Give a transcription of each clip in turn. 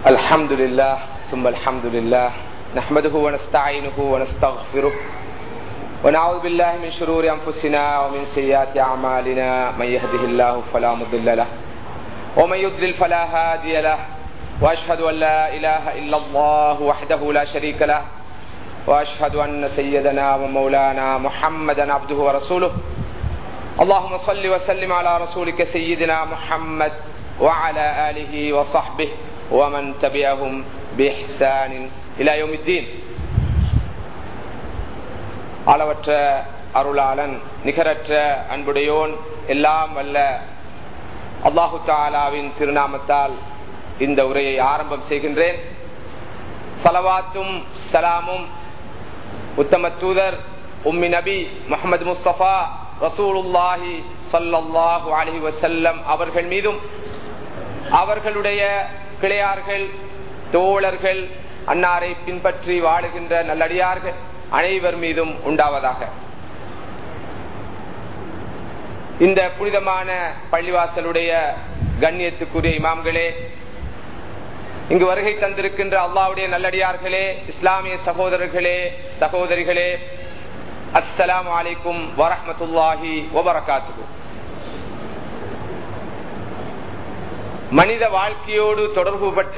الحمد لله ثم الحمد لله نحمده ونستعينه ونستغفره ونعوذ بالله من شرور أنفسنا ومن سيئات أعمالنا من يهده الله فلا مضل له ومن يضلل فلا هادي له وأشهد أن لا إله إلا الله وحده لا شريك له وأشهد أن سيدنا ومولانا محمدا عبده ورسوله اللهم صل وسلم على رسولك سيدنا محمد وعلى آله وصحبه ومن تبعهم بإحسان إلى يوم الدين அளவற்ற அருளாளன் நிகரற்ற அன்புடையோன் எல்லாம் வல்ல அல்லாஹு தாலாவின் திருநாமத்தால் இந்த உரையை ஆரம்பம் செய்கின்றேன் சலவாத்தும் சலாமும் உத்தம தூதர் உம்மி நபி முகமது முஸ்தபா ரசூலுல்லாஹி சல்லாஹூ அலி வசல்லம் அவர்கள் மீதும் அவர்களுடைய கிளையார்கள் தோழர்கள் அன்னாரை பின்பற்றி வாழுகின்ற நல்லடியார்கள் அனைவர் மீதும் உண்டாவதாக இந்த புனிதமான பள்ளிவாசலுடைய கண்ணியத்துக்குரிய இமாம்களே இங்கு வருகை தந்திருக்கின்ற அல்லாவுடைய நல்லடியார்களே இஸ்லாமிய சகோதரர்களே சகோதரிகளே அஸ்லாம் வலைக்கும் வரமத்துல்லாஹி வபரகாத்து மனித வாழ்க்கையோடு தொடர்புபட்ட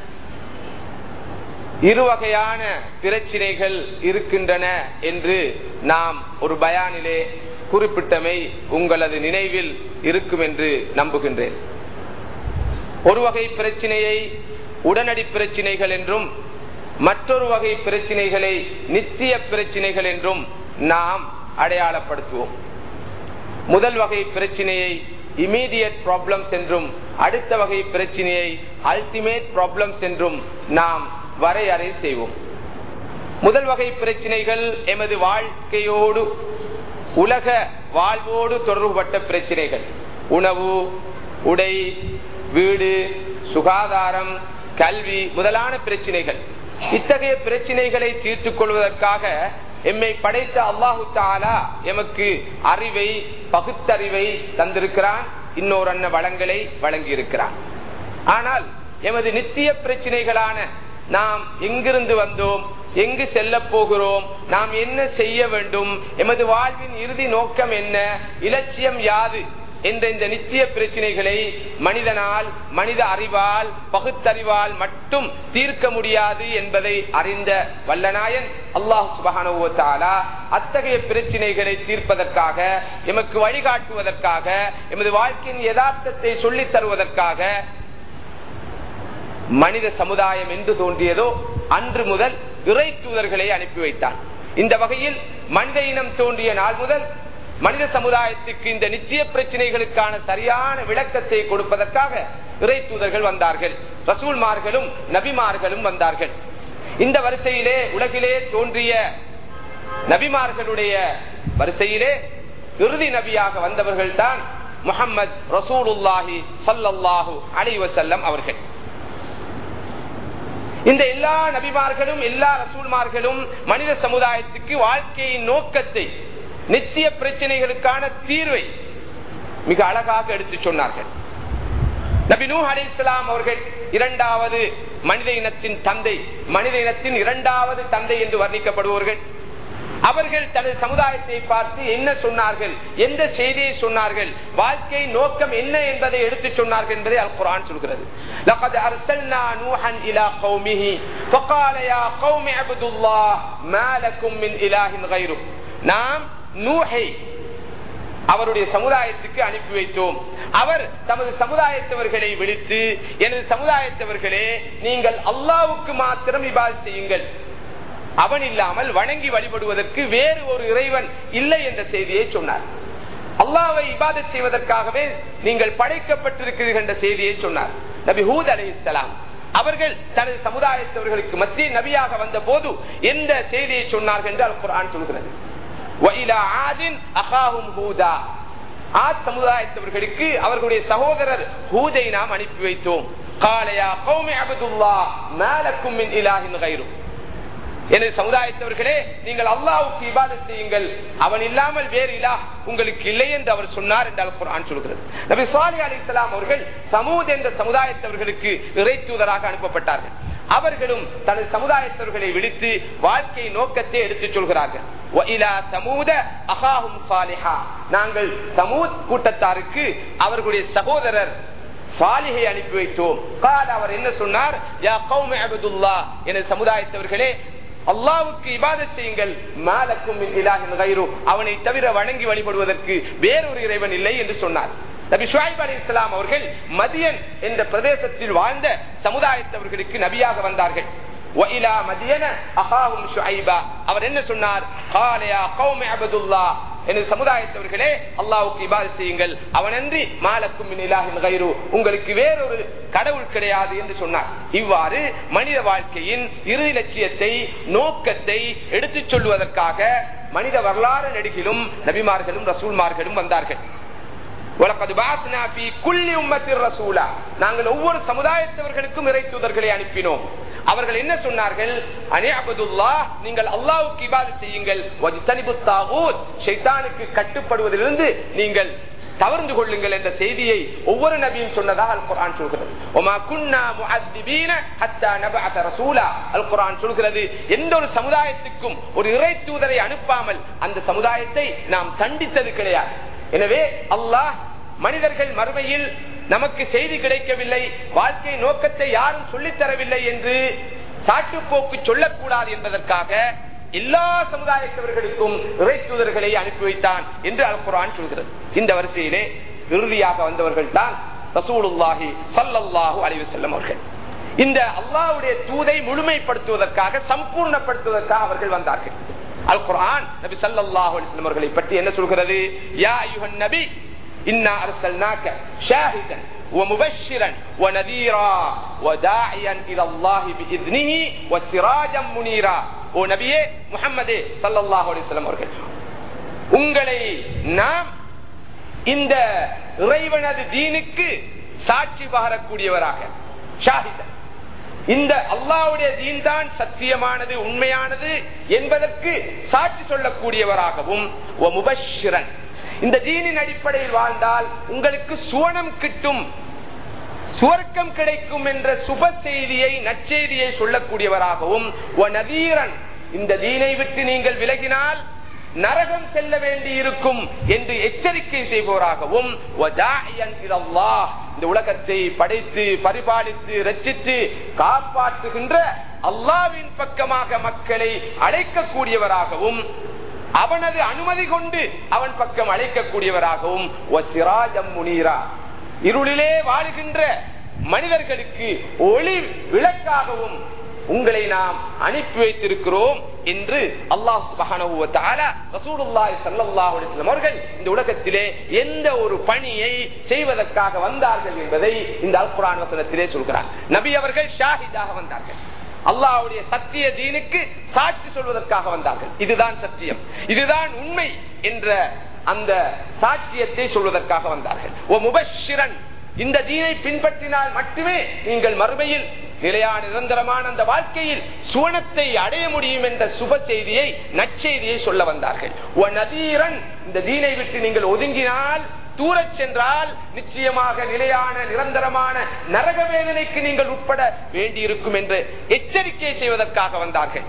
இரு வகையான பிரச்சினைகள் இருக்கின்றன என்று நாம் ஒரு பயானிலே குறிப்பிட்டமை உங்களது நினைவில் இருக்கும் என்று நம்புகின்றேன் ஒரு வகை பிரச்சினையை உடனடி பிரச்சினைகள் என்றும் மற்றொரு வகை பிரச்சினைகளை நித்திய பிரச்சினைகள் என்றும் நாம் அடையாளப்படுத்துவோம் முதல் வகை பிரச்சினையை இமீடியட் ப்ராப்ளம்ஸ் என்றும் அடுத்த வகை பிரச்சினையை அல்டிமேட் ப்ராப்ளம்ஸ் என்றும் நாம் வரையறை செய்வோம் முதல் வகை பிரச்சினைகள் எமது வாழ்க்கையோடு உலக வாழ்வோடு தொடர்புபட்ட பிரச்சினைகள் உணவு உடை வீடு சுகாதாரம் கல்வி முதலான பிரச்சினைகள் இத்தகைய பிரச்சினைகளை தீர்த்துக் கொள்வதற்காக எம்மை படைத்த அல்லாஹு தாலா எமக்கு அறிவை பகுத்தறிவை தந்திருக்கிறான் இன்னொரு அன்ன வளங்களை வழங்கியிருக்கிறான் ஆனால் எமது நித்திய பிரச்சினைகளான நாம் எங்கிருந்து வந்தோம் எங்கு செல்ல போகிறோம் நாம் என்ன செய்ய வேண்டும் எமது வாழ்வின் இறுதி நோக்கம் என்ன இலட்சியம் யாது என்ற இந்த நித்திய பிரச்சனைகளை மனிதனால் மனித அறிவால் பகுத்தறிவால் மட்டும் தீர்க்க முடியாது என்பதை அறிந்த வல்லநாயன் அல்லாஹ் சுபகானுவத்தாலா அத்தகைய பிரச்சனைகளை தீர்ப்பதற்காக எமக்கு வழிகாட்டுவதற்காக எமது வாழ்க்கையின் யதார்த்தத்தை சொல்லித் தருவதற்காக மனித சமுதாயம் என்று தோன்றியதோ அன்று முதல் இறை தூதர்களை அனுப்பி வைத்தான் இந்த வகையில் மனித இனம் தோன்றிய நாள் முதல் மனித சமுதாயத்துக்கு இந்த நித்திய பிரச்சனைகளுக்கான சரியான விளக்கத்தை கொடுப்பதற்காக இறை தூதர்கள் வந்தார்கள் ரசூல்மார்களும் நபிமார்களும் வந்தார்கள் இந்த வரிசையிலே உலகிலே தோன்றிய நபிமார்களுடைய வரிசையிலே இறுதி நபியாக வந்தவர்கள் தான் முகமது ரசூலுல்லாஹி சல்லாஹூ அலி வசல்லம் அவர்கள் இந்த எல்லா நபிமார்களும் எல்லா ரசூல்மார்களும் மனித சமுதாயத்துக்கு வாழ்க்கையின் நோக்கத்தை நித்திய பிரச்சனைகளுக்கான தீர்வை மிக அழகாக எடுத்து சொன்னார்கள் நபி நூ அலி இஸ்லாம் அவர்கள் இரண்டாவது மனித இனத்தின் தந்தை மனித இனத்தின் இரண்டாவது தந்தை என்று வர்ணிக்கப்படுவார்கள் அவர்கள் தனது சமுதாயத்தை பார்த்து என்ன சொன்னார்கள் எந்த செய்தியை சொன்னார்கள் வாழ்க்கை நோக்கம் என்ன என்பதை எடுத்து சொன்னார்கள் என்பதை அல் குரான் சொல்கிறது لقد ارسلنا نوحا الى قومه فقال يا قوم اعبدوا الله ما لكم من اله غيره நாம் நூஹை அவருடைய சமுதாயத்துக்கு அனுப்பி வைத்தோம் அவர் தமது சமுதாயத்தவர்களை விழித்து எனது சமுதாயத்தவர்களே நீங்கள் அல்லாவுக்கு மாத்திரம் இபாது செய்யுங்கள் அவன் இல்லாமல் வணங்கி வழிபடுவதற்கு வேறு ஒரு இறைவன் இல்லை என்ற செய்தியை சொன்னார் அல்லாவை இபாத செய்வதற்காகவே நீங்கள் படைக்கப்பட்டிருக்கிறீர்கள் என்ற செய்தியை சொன்னார் நபி ஹூத் அலி இஸ்லாம் அவர்கள் தனது சமுதாயத்தவர்களுக்கு மத்திய நபியாக வந்த போது எந்த செய்தியை சொன்னார்கள் என்று அல் குரான் சொல்கிறது சமுதாயத்தவர்களுக்கு அவர்களுடைய சகோதரர் ஹூதை நாம் அனுப்பி வைத்தோம் காலையா கௌமி அபதுல்லா மேலக்கும் இலாஹின் கைரும் எனது சமுதாயத்தவர்களே நீங்கள் அல்லாவுக்கு இபாதத் செய்யுங்கள் அவன் இல்லாமல் வேறு இலா உங்களுக்கு இல்லை என்று அவர் சொன்னார் என்றால் குரான் சொல்கிறது நபி சாலி அலி இஸ்லாம் அவர்கள் சமூத் என்ற சமுதாயத்தவர்களுக்கு இறை தூதராக அனுப்பப்பட்டார்கள் அவர்களும் தனது சமுதாயத்தவர்களை விடுத்து வாழ்க்கை நோக்கத்தை எடுத்துச் சொல்கிறார்கள் நாங்கள் சமூத் கூட்டத்தாருக்கு அவர்களுடைய சகோதரர் சாலிகை அனுப்பி வைத்தோம் அவர் என்ன சொன்னார் எனது சமுதாயத்தவர்களே அல்லாவுக்கு இபாதத் செய்யுங்கள் மாலக்கும் அவனை தவிர வணங்கி வழிபடுவதற்கு வேறொரு இறைவன் இல்லை என்று சொன்னார் நபி ஷுவைப் அலி இஸ்லாம் அவர்கள் மதியன் என்ற பிரதேசத்தில் வாழ்ந்த சமுதாயத்தவர்களுக்கு நபியாக வந்தார்கள் அவர் என்ன சொன்னார் எனது சமுதாயத்தவர்களே அல்லாவுக்கு இபாத செய்யுங்கள் அவனன்றி மாலக்கும் உங்களுக்கு வேறொரு கடவுள் கிடையாது என்று சொன்னார் இவ்வாறு மனித வாழ்க்கையின் இறுதி லட்சியத்தை நோக்கத்தை எடுத்துச் சொல்வதற்காக மனித வரலாறு நெடுகிலும் நபிமார்களும் ரசூல்மார்களும் வந்தார்கள் நாங்கள் ஒவ்வொரு சமுதாயத்தவர்களுக்கும் இறை தூதர்களை அனுப்பினோம் அவர்கள் என்ன சொன்னார்கள் நீங்கள் அல்லாவுக்கு இபாது செய்யுங்கள் கட்டுப்படுவதிலிருந்து நீங்கள் தவறுந்து கொள்ளுங்கள் என்ற செய்தியை ஒவ்வொரு நபியும் சொன்னதாக அல் குரான் சொல்கிறது அல் குரான் சொல்கிறது எந்த ஒரு சமுதாயத்துக்கும் ஒரு இறை தூதரை அனுப்பாமல் அந்த சமுதாயத்தை நாம் தண்டித்தது கிடையாது எனவே அல்லாஹ் மனிதர்கள் மறுமையில் நமக்கு செய்தி கிடைக்கவில்லை வாழ்க்கை நோக்கத்தை யாரும் சொல்லித் தரவில்லை என்று சாட்டுப்போக்கு சொல்லக்கூடாது என்பதற்காக எல்லா சமுதாயத்தவர்களுக்கும் இறை தூதர்களை அனுப்பி வைத்தான் என்று அல் குரான் சொல்கிறது இந்த வரிசையிலே இறுதியாக வந்தவர்கள் தான் ரசூலுல்லாஹி சல்லல்லாஹு அலைவு செல்லம் அவர்கள் இந்த அல்லாவுடைய தூதை முழுமைப்படுத்துவதற்காக சம்பூர்ணப்படுத்துவதற்காக அவர்கள் வந்தார்கள் அல் குரான் நபி சல்லாஹு அலிஸ்லம் அவர்களை பற்றி என்ன சொல்கிறது யா யுஹன் நபி இன்னா அர்சல்னாக ஷாஹிதன் ومبشرا ونذيرا وداعيا الى الله باذنه وسراجا منيرا ஓ நபியே முஹம்மதே ஸல்லல்லாஹு அலைஹி வஸல்லம் அவர்கள் உங்களை நாம் இந்த இறைவனது தீனுக்கு சாட்சி பகரக்கூடியவராக ஷாஹிதன் இந்த அல்லாவுடைய தீன் தான் சத்தியமானது உண்மையானது என்பதற்கு சாட்சி சொல்லக்கூடியவராகவும் முபஷிரன் இந்த தீனின் அடிப்படையில் வாழ்ந்தால் உங்களுக்கு சுவனம் கிட்டும் சுவர்க்கம் கிடைக்கும் என்ற சுப செய்தியை நற்செய்தியை சொல்லக்கூடியவராகவும் நதீரன் இந்த தீனை விட்டு நீங்கள் விலகினால் நரகம் செல்ல வேண்டி இருக்கும் என்று எச்சரிக்கை செய்பவராகவும் இந்த உலகத்தை படைத்து பரிபாலித்து ரச்சித்து காப்பாற்றுகின்ற அல்லாவின் பக்கமாக மக்களை அழைக்கக்கூடியவராகவும் அவனது அனுமதி கொண்டு அவன் பக்கம் அழைக்கக்கூடியவராகவும் முனீரா இருளிலே வாழுகின்ற மனிதர்களுக்கு ஒளி விளக்காகவும் உங்களை நாம் அனுப்பி வைத்திருக்கிறோம் என்று அல்லாஹ் அவர்கள் இந்த உலகத்திலே எந்த ஒரு பணியை செய்வதற்காக வந்தார்கள் என்பதை இந்த அல்குரான் வசனத்திலே சொல்கிறார் நபி அவர்கள் ஷாஹிதாக வந்தார்கள் அல்லாவுடைய சத்திய தீனுக்கு சாட்சி சொல்வதற்காக வந்தார்கள் இதுதான் சத்தியம் இதுதான் உண்மை என்ற அந்த சாட்சியத்தை சொல்வதற்காக வந்தார்கள் ஓ முபஷிரன் இந்த தீனை பின்பற்றினால் மட்டுமே நீங்கள் மறுமையில் நிலையான நிரந்தரமான அந்த வாழ்க்கையில் சுவனத்தை அடைய முடியும் என்ற சுப செய்தியை நற்செய்தியை சொல்ல வந்தார்கள் ஓ நதீரன் இந்த தீனை விட்டு நீங்கள் ஒதுங்கினால் தூரச் சென்றால் நிச்சயமாக நிலையான நிரந்தரமான நரக வேதனைக்கு நீங்கள் உட்பட வேண்டியிருக்கும் என்று எச்சரிக்கை செய்வதற்காக வந்தார்கள்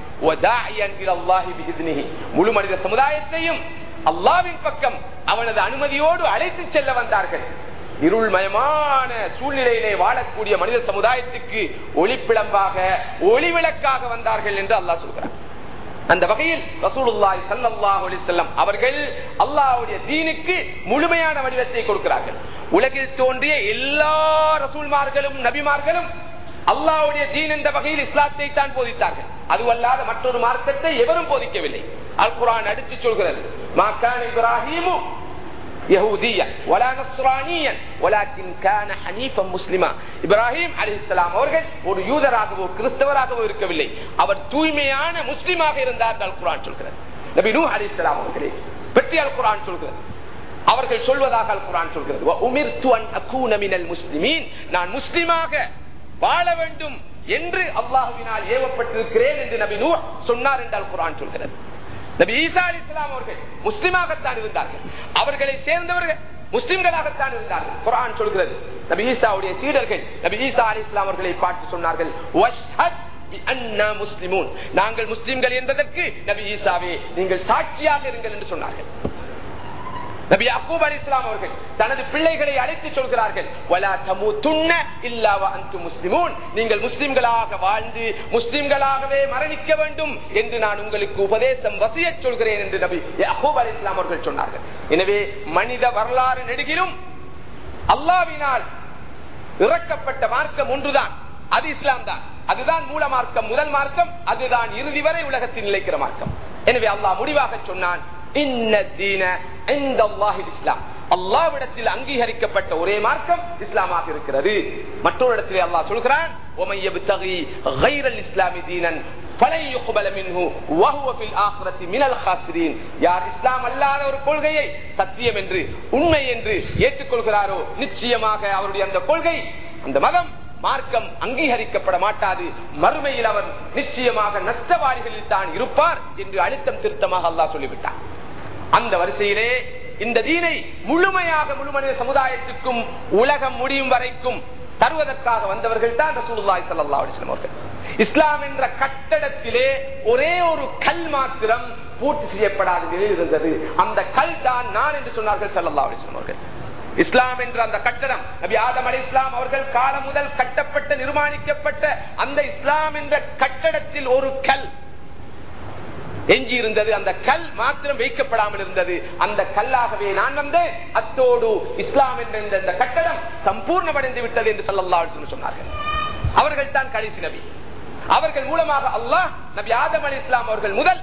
முழு மனித சமுதாயத்தையும் அல்லாவின் பக்கம் அவனது அனுமதியோடு அழைத்து செல்ல வந்தார்கள் இருள்மயமான சூழ்நிலையிலே வாழக்கூடிய மனித சமுதாயத்துக்கு ஒளிப்பிளம்பாக ஒளிவிளக்காக வந்தார்கள் என்று அல்லாஹ் சொல்கிறார் அந்த வகையில் ரசூலுல்லாய் சல்லாஹ் அலிசல்லம் அவர்கள் அல்லாஹுடைய தீனுக்கு முழுமையான வடிவத்தை கொடுக்கிறார்கள் உலகில் தோன்றிய எல்லா ரசூல்மார்களும் நபிமார்களும் அல்லாவுடைய தீன் என்ற வகையில் இஸ்லாத்தை தான் போதித்தார்கள் அதுவல்லாத மற்றொரு மார்க்கத்தை எவரும் போதிக்கவில்லை அல் குரான் அடித்து சொல்கிறது மாக்கான் இப்ராஹிமும் யஹூதியா வலா நஸ்ரானியன் வலாக்கின் கான ஹனீஃபம் முஸ்லிமா இப்ராஹிம் அலிஸ்லாம் அவர்கள் ஒரு யூதராகவோ கிறிஸ்தவராகவோ இருக்கவில்லை அவர் தூய்மையான முஸ்லிமாக இருந்தார் அல் குரான் சொல்கிறது நபி நூ அலிஸ்லாம் அவர்களே பற்றி அல் குரான் சொல்கிறது அவர்கள் சொல்வதாக அல் குரான் சொல்கிறது உமிர்த்து அன் அகூன மினல் முஸ்லிமீன் நான் முஸ்லிமாக வாழ வேண்டும் என்று அல்லாஹுவினால் ஏவப்பட்டிருக்கிறேன் என்று நபி நூ சொன்னார் என்றால் குரான் சொல்கிறது நபி ஈசா அலி இஸ்லாம் அவர்கள் முஸ்லிமாகத்தான் இருந்தார்கள் அவர்களை சேர்ந்தவர்கள் முஸ்லிம்களாகத்தான் இருந்தார்கள் குரான் சொல்கிறது நபி ஈசாவுடைய சீடர்கள் நபி ஈசா அலி இஸ்லாம் அவர்களை பார்த்து சொன்னார்கள் "வஷ்ஹத் பிஅன்னா முஸ்லிமூன்." நாங்கள் முஸ்லிம்கள் என்பதற்கு நபி ஈசாவே நீங்கள் சாட்சியாக இருங்கள் என்று சொன்னார்கள் நபி அக்கூப் அலி இஸ்லாம் அவர்கள் தனது பிள்ளைகளை அழைத்து சொல்கிறார்கள் "வலா தமூதுன்ன இல்லா வ அன்தும் முஸ்லிமூன்." நீங்கள் முஸ்லிம்களாக வாழ்ந்து முஸ்லிம்களாகவே மரணிக்க வேண்டும் என்று நான் உங்களுக்கு உபதேசம் வசிய சொல்கிறேன் என்று நபி அக்கூப் அலி இஸ்லாம் அவர்கள் சொன்னார்கள் எனவே மனித வரலாறு நெடுகிலும் அல்லாவினால் இறக்கப்பட்ட மார்க்கம் ஒன்றுதான் அது இஸ்லாம் தான் அதுதான் மூல மார்க்கம் முதல் மார்க்கம் அதுதான் இறுதி வரை உலகத்தில் நிலைக்கிற மார்க்கம் எனவே அல்லாஹ் முடிவாக சொன்னான் "இன்ன தீன இந்தல்லாஹில் இஸ்லாம் அல்லாவிடத்தில் அங்கீகரிக்கப்பட்ட ஒரே மார்க்கம் இஸ்லாமாக இருக்கிறது மற்றொரு இடத்திலே அல்லாஹ் சொல்கிறான் "ஒமன் யப்தகி கைரல் இஸ்லாமி தீனன் ஃபலன் யுக்பல மின்ஹு வஹுவ ஃபில் ஆখিরাতি மினல் காசிரீன்." யார் இஸ்லாம் அல்லாத ஒரு கொள்கையை சத்தியம் என்று உண்மை என்று ஏற்றுக்கொள்கிறாரோ நிச்சயமாக அவருடைய அந்த கொள்கை அந்த மதம் மார்க்கம் அங்கீகரிக்கப்பட மாட்டாது மறுமையில் அவர் நிச்சயமாக நஷ்டவாளிகளில் தான் இருப்பார் என்று அழுத்தம் திருத்தமாக அல்லாஹ் சொல்லிவிட்டார் அந்த வரிசையிலே இந்த தீனை முழுமையாக முழு மனித சமுதாயத்துக்கும் உலகம் முடியும் வரைக்கும் தருவதற்காக வந்தவர்கள் தான் ரசூலுல்லாஹி ஸல்லல்லாஹு அலைஹி வஸல்லம் அவர்கள் இஸ்லாம் என்ற கட்டடத்திலே ஒரே ஒரு கல் மாத்திரம் பூர்த்தி செய்யப்படாத நிலையில் இருந்தது அந்த கல் தான் நான் என்று சொன்னார்கள் ஸல்லல்லாஹு அலைஹி வஸல்லம் அவர்கள் இஸ்லாம் என்ற அந்த கட்டடம் நபி ஆதம் அலி இஸ்லாம் அவர்கள் காலம் முதல் கட்டப்பட்ட நிர்மாணிக்கப்பட்ட அந்த இஸ்லாம் என்ற கட்டடத்தில் ஒரு கல் எஞ்சி இருந்தது அந்த கல் மாத்திரம் வைக்கப்படாமல் இருந்தது அந்த கல்லாகவே நான் வந்து அத்தோடு இஸ்லாம் என்ற இந்த- இந்த கட்டடம் சம்பூர்ணமடைந்து விட்டது என்று சொல்லல்லா சொன்னார்கள் அவர்கள் தான் கடைசி நபி அவர்கள் மூலமாக அல்லாஹ் நபி ஆதம் அலி இஸ்லாம் அவர்கள் முதல்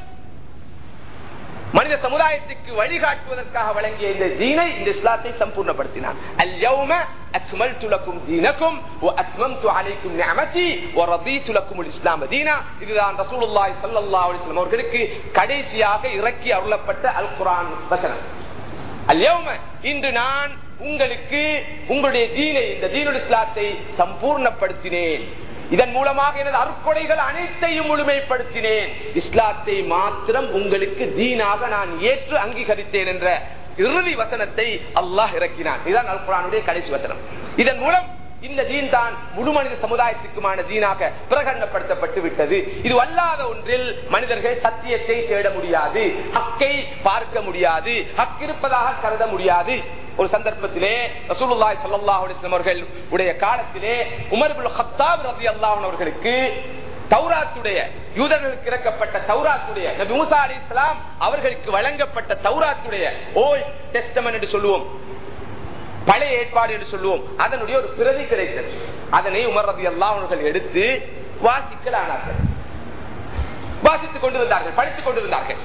மனித சமுதாயத்துக்கு வழிகாட்டுவதற்காக வழங்கிய இந்த தீனை இந்த இஸ்லாத்தை சம்பூர்ணப்படுத்தினார் அல்யௌம அக்மல்து லக்கும் தீனக்கும் வ அத்மம்து அலைக்கும் நிஅமதி வ ரதீது லக்கும் இஸ்லாம் தீனா இதுதான் ரசூலுல்லாஹி ஸல்லல்லாஹு அலைஹி வஸல்லம் அவர்களுக்கு கடைசியாக இறக்கி அருளப்பட்ட அல் குர்ஆன் வசனம் அல்யௌம இன்று நான் உங்களுக்கு உங்களுடைய தீனை இந்த தீனுல் இஸ்லாத்தை சம்பூர்ணப்படுத்தினேன் இதன் மூலமாக எனது அருக்கொடைகள் அனைத்தையும் முழுமைப்படுத்தினேன் இஸ்லாத்தை மாத்திரம் உங்களுக்கு தீனாக நான் ஏற்று அங்கீகரித்தேன் என்ற இறுதி வசனத்தை அல்லாஹ் இறக்கினான் இதுதான் அல் குரானுடைய கடைசி வசனம் இதன் மூலம் இந்த தீன் தான் முழு மனித சமுதாயத்துக்குமான தீனாக பிரகடனப்படுத்தப்பட்டு விட்டது இது அல்லாத ஒன்றில் மனிதர்கள் சத்தியத்தை தேட முடியாது ஹக்கை பார்க்க முடியாது ஹக் இருப்பதாக கருத முடியாது ஒரு சந்தர்ப்பத்திலே ரசூலுல்லாஹி ஸல்லல்லாஹு அலைஹி வஸல்லம் அவர்கள் உடைய காலத்திலே உமர் இப்னு கத்தாப் ரலியல்லாஹு அவர்களுக்கு தௌராத்துடைய யூதர்களுக்கு இறக்கப்பட்ட தௌராத்துடைய நபி மூசா அலைஹிஸ்ஸலாம் அவர்களுக்கு வழங்கப்பட்ட தௌராத்துடைய ஓல்ட் டெஸ்டமென்ட் என்று சொல்லுவோம் பழைய ஏற்பாடு என்று சொல்லுவோம் அதனுடைய ஒரு பிரதி கிடைத்தது அதனை உமர் ரதி அவர்கள் எடுத்து வாசிக்கலானார்கள் வாசித்துக் கொண்டு வந்தார்கள் படித்துக் கொண்டு வந்தார்கள்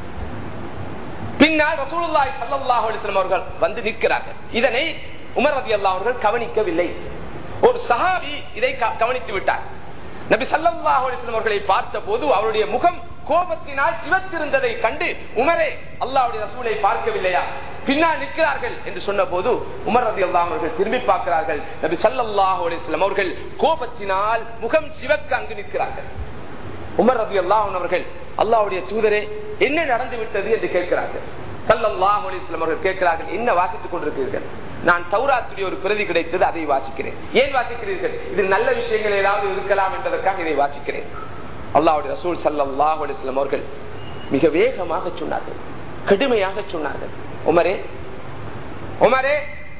பின்னால் ரசூலுல்லாஹி ஸல்லல்லாஹு அலைஹி வஸல்லம் அவர்கள் வந்து நிற்கிறார்கள் இதனை உமர் ரலியல்லாஹு அவர்கள் கவனிக்கவில்லை ஒரு சஹாபி இதை க- கவனித்து விட்டார் நபி ஸல்லல்லாஹு அலைஹி வஸல்லம் அவர்களை பார்த்தபோது அவருடைய முகம் கோபத்தினால் சிவத்திருந்ததை கண்டு உமரே அல்லாஹ்வுடைய ரசூலை பார்க்கவில்லையா பின்னால் நிற்கிறார்கள் என்று சொன்ன போது உமர் ரதி அவர்கள் திரும்பி பார்க்கிறார்கள் நபி ஸல்லல்லாஹு அலைஹி வஸல்லம் அவர்கள் கோபத்தினால் முகம் சிவக்க அங்கு நிற்கிறார்கள் உமர் ரதி அவர்கள் அல்லாஹ்வுடைய தூதரே என்ன நடந்து விட்டது என்று கேட்கிறார்கள் சல்லல்லாஹு அலைஹி வஸல்லம் அவர்கள் கேட்கிறார்கள் என்ன வாசித்துக் கொண்டிருக்கிறீர்கள் நான் தௌராத்துடைய ஒரு பிரதி கிடைத்தது அதை வாசிக்கிறேன் ஏன் வாசிக்கிறீர்கள் இதில் நல்ல விஷயங்கள் ஏதாவது இருக்கலாம் என்பதற்காக இதை வாசிக்கிறேன் அல்லாஹ்வுடைய ரசூல் சல்லல்லாஹு அலைஹி வஸல்லம் அவர்கள் மிக வேகமாக சொன்னார்கள் கடுமையாக சொன்னார்கள் உமரே உமரே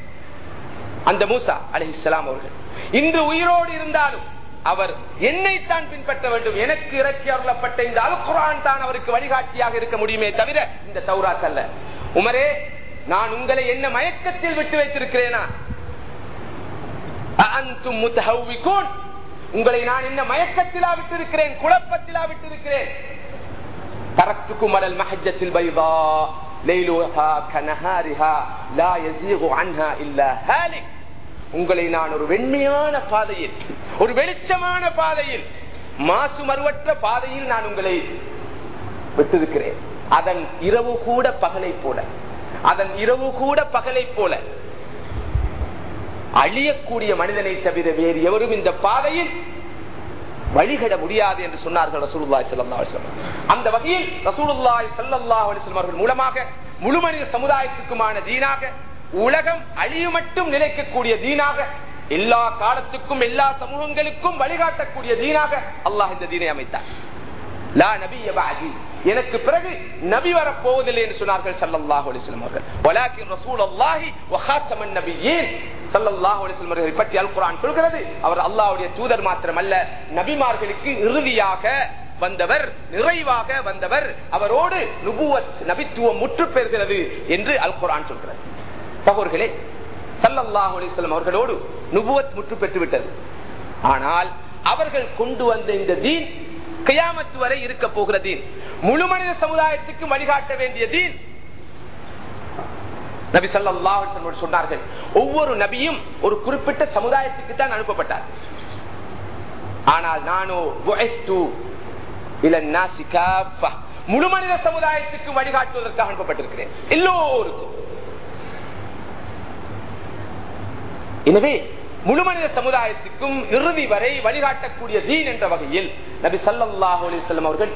அந்த மூசா அலைஹிஸ்ஸலாம் அவர்கள் இன்று உயிரோடு இருந்தாலும் அவர் என்னைத்தான் பின்பற்ற வேண்டும் எனக்கு இறக்கி அருளப்பட்ட இந்த அல் குரான் தான் அவருக்கு வழிகாட்டியாக இருக்க முடியுமே தவிர இந்த தௌராத் அல்ல உமரே நான் உங்களை என்ன மயக்கத்தில் விட்டு வைத்திருக்கிறேனா அஅன்தும் முத்தஹவ்விகூன்? உங்களை நான் என்ன மயக்கத்திலா விட்டிருக்கிறேன் குழப்பத்திலா விட்டிருக்கிறேன் تركتكم على المحجة البيضاء ليلها كنهارها لا يزيغ عنها إلا هالك உங்களை நான் ஒரு வெண்மையான பாதையில் ஒரு வெளிச்சமான பாதையில் மாசு மறுவற்ற பாதையில் நான் உங்களை விட்டிருக்கிறேன் அதன் இரவு கூட பகலை போல அதன் இரவு கூட பகலை போல அழியக்கூடிய மனிதனை தவிர வேறு எவரும் இந்த பாதையில் வழிகட முடியாது என்று சொன்னார்கள் ரசூலுல்லாஹி ஸல்லல்லாஹு அலைஹி வஸல்லம் அந்த வகையில் ரசூலுல்லாஹி ஸல்லல்லாஹு அலைஹி வஸல்லம் அவர்கள் மூலமாக முழு மனித சமுதாயத்துக்குமான தீனாக உலகம் அழிய மட்டும் நிலைக்கக்கூடிய தீனாக எல்லா காலத்துக்கும் எல்லா சமூகங்களுக்கும் வழிகாட்டக்கூடிய தீனாக அல்லாஹ் இந்த தீனை அமைத்தார் லா நபிய பாதி எனக்கு பிறகு நபி வரப் போவதில்லை என்று சொன்னார்கள் ஸல்லல்லாஹு அலைஹி வஸல்லம் அவர்கள் வலாக்கின் ரசூலுல்லாஹி வ காத்தமன் நபியீன் ஸல்லல்லாஹு அலைஹி வஸல்லம் அவர்களை பற்றி அல் குர்ஆன் சொல்கிறது அவர் அல்லாஹ்வுடைய தூதர் மாத்திரமல்ல நபிமார்களுக்கு இறுதியாக வந்தவர் நிறைவாக வந்தவர் அவரோடு நுபுவத் நபித்துவம் முற்று பெறுகிறது என்று அல் குர்ஆன் சொல்கிறது சகோதரர்களே சல்லல்லாஹு அலைஹி வஸல்லம் அவர்களோடு நுபுவத் முற்று பெற்று விட்டது ஆனால் அவர்கள் கொண்டு வந்த இந்த தீன் கியாமத்து வரை இருக்க போகிற தீன் முழு மனித சமுதாயத்துக்கு வழிகாட்ட வேண்டிய தீன் நபி ஸல்லல்லாஹு அலைஹி வஸல்லம் சொன்னார்கள் ஒவ்வொரு நபியும் ஒரு குறிப்பிட்ட சமுதாயத்துக்கு தான் அனுப்பப்பட்டார் ஆனால் நானோ புஇத்து இல நாசி காஃபா முழு மனித சமுதாயத்துக்கு வழிகாட்டுவதற்காக அனுப்பப்பட்டிருக்கிறேன் எல்லோருக்கும் எனவே முழு மனித சமுதாயத்துக்கும் இறுதி வரை வழிகாட்டக்கூடிய தீன் என்ற வகையில் நபி சல்லாஹூ அலிசல்லம் அவர்கள்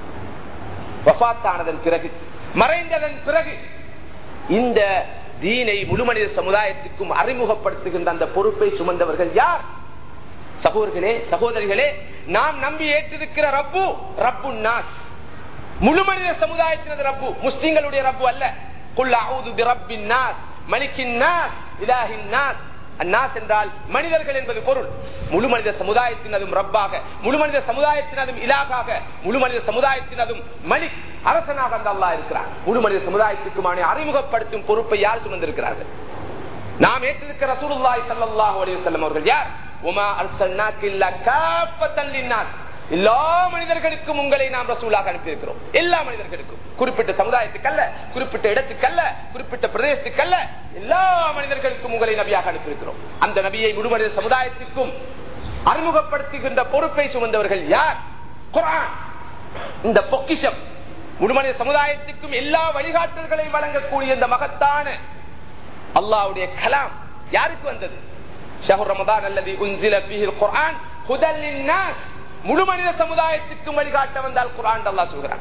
வபாத்தானதன் பிறகு மறைந்ததன் பிறகு இந்த தீனை முழு மனித சமுதாயத்துக்கும் அறிமுகப்படுத்துகின்ற அந்த பொறுப்பை சுமந்தவர்கள் யார் சகோதரர்களே சகோதரிகளே நாம் நம்பி ஏற்றிருக்கிற ரப்பு ரப்பு நாஸ் முழு மனித சமுதாயத்தினது ரப்பு முஸ்லிம்களுடைய ரப்பு அல்ல குல்லாவுது ரப்பின் நாஸ் மலிக்கின் நாஸ் இலாஹின் நாஸ் அந்நாஸ் என்றால் மனிதர்கள் என்பது பொருள் முழு மனித சமுதாயத்தினதும் ரப்பாக முழு மனித சமுதாயத்தினதும் இலாகாக முழு மனித சமுதாயத்தினதும் மலிக் அரசனாக அந்த அல்லா இருக்கிறார் முழு மனித சமுதாயத்துக்குமான அறிமுகப்படுத்தும் பொறுப்பை யார் சுமந்திருக்கிறார்கள் நாம் ஏற்றிருக்கிற ரசூலுல்லாஹி ஸல்லல்லாஹு அலைஹி வஸல்லம் அவர்கள் யார் உமா அர்சல்னாக இல்லா காஃபத்தன் லின்னாஸ் எல்லா மனிதர்களுக்கும் உங்களை நாம் ரசூலாக அனுப்பியிருக்கிறோம் எல்லா மனிதர்களுக்கும் குறிப்பிட்ட சமுதாயத்துக்கு அல்ல குறிப்பிட்ட இடத்துக்கு அல்ல குறிப்பிட்ட பிரதேசத்துக்கு அல்ல எல்லா மனிதர்களுக்கும் உங்களை நபியாக அனுப்பியிருக்கிறோம் அந்த நபியை முழு மனித சமுதாயத்திற்கும் அறிமுகப்படுத்துகின்ற பொறுப்பை சுமந்தவர்கள் யார் குரான் இந்த பொக்கிஷம் முழு மனித சமுதாயத்துக்கும் எல்லா வழிகாட்டல்களை வழங்கக்கூடிய இந்த மகத்தான அல்லாவுடைய கலாம் யாருக்கு வந்தது ஷஹர் ரமதான் அல்லது உன்சில பீஹில் குர்ஆன் ஹுதல் லின்னாஸ் முழு மனித சமுதாயத்துக்கும் வழிகாட்ட வந்தால் குரான் அல்லா சொல்கிறான்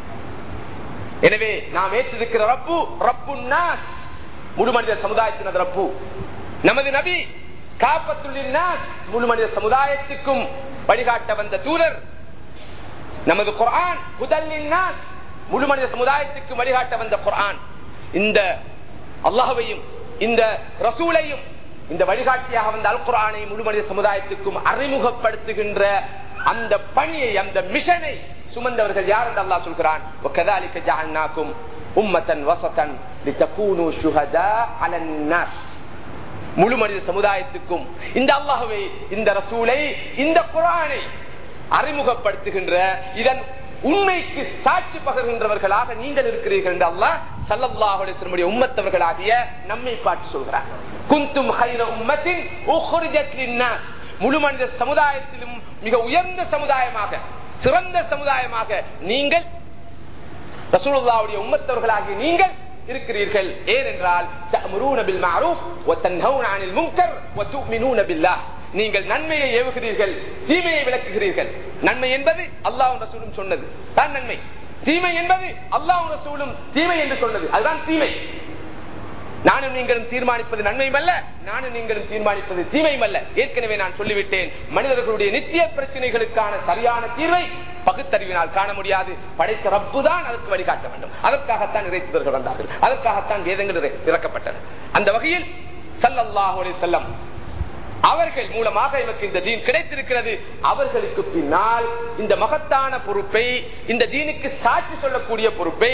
எனவே நாம் ஏற்றிருக்கிற ரப்பு ரப்பு நாஸ் முழு மனித சமுதாயத்தினது ரப்பு நமது நபி காப்பத்துள்ளின் நாஸ் முழு மனித சமுதாயத்துக்கும் வழிகாட்ட வந்த தூதர் நமது குரான் முதலின் நாஸ் முழு மனித சமுதாயத்துக்கு வழிகாட்ட வந்த குரான் இந்த அல்லாஹையும் இந்த ரசூலையும் இந்த வழிகாட்டியாக வந்த அல் குரானை முழு மனித சமுதாயத்துக்கும் அறிமுகப்படுத்துகின்ற அந்த பணியை அந்த மிஷனை சுமந்தவர்கள் யார் என்று அல்லாஹ் சொல்கிறான் وَكَذَلِكَ جَعَلْنَاكُمْ أُمَّةً وَسَطًا لِتَكُونُوا شُهَدَاءَ عَلَى النَّاسِ முழு மனித சமுதாயத்துக்கும் இந்த அல்லாஹுவை இந்த ரசூலை இந்த குரானை அறிமுகப்படுத்துகின்ற இதன் உண்மைக்கு சாட்சி பகர்கின்றவர்களாக நீங்கள் இருக்கிறீர்கள் என்று அல்லாஹ் சல்லல்லாஹு அலைஹி வஸல்லம் உம்மத்தவர்களாகிய நம்மை பார்த்து சொல்கிறார் குந்தும் ஹைர உம்மத்தின் உஹ்ரிஜத் லின்னாஸ் முழு மனித சமுதாயத்திலும் மிக உயர்ந்த சமுதாயமாக சிறந்த சமுதாயமாக நீங்கள் ரசூலுல்லாவுடைய உம்மத்தவர்களாகிய நீங்கள் இருக்கிறீர்கள் ஏனென்றால் தஅமுரூன பில் மஅரூஃப் வ தன்ஹவுன அனில் முன்கர் வ து'மினூன பில்லாஹ் நீங்கள் நன்மையை ஏவுகிறீர்கள் தீமையை விளக்குகிறீர்கள் நன்மை என்பது அல்லாஹ் ரசூலும் சொன்னது தான் நன்மை தீமை என்பது அல்லாஹ் ரசூலும் தீமை என்று சொன்னது அதுதான் தீமை நானும் நீங்களும் தீர்மானிப்பது நன்மையும் அல்ல நானும் நீங்களும் தீர்மானிப்பது தீமையும் அல்ல ஏற்கனவே நான் சொல்லிவிட்டேன் மனிதர்களுடைய நித்திய பிரச்சனைகளுக்கான சரியான தீர்வை பகுத்தறிவினால் காண முடியாது படைத்த ரப்பு தான் அதற்கு வழிகாட்ட வேண்டும் அதற்காகத்தான் இறைத்தவர்கள் வந்தார்கள் அதற்காகத்தான் வேதங்கள் இறை- இறக்கப்பட்டது அந்த வகையில் சல்லல்லாஹு அலைஹி வஸல்லம் அவர்கள் மூலமாக எனக்கு இந்த தீன் கிடைத்திருக்கிறது அவர்களுக்கு பின்னால் இந்த மகத்தான பொறுப்பை இந்த தீனுக்கு சாட்சி சொல்லக்கூடிய பொறுப்பை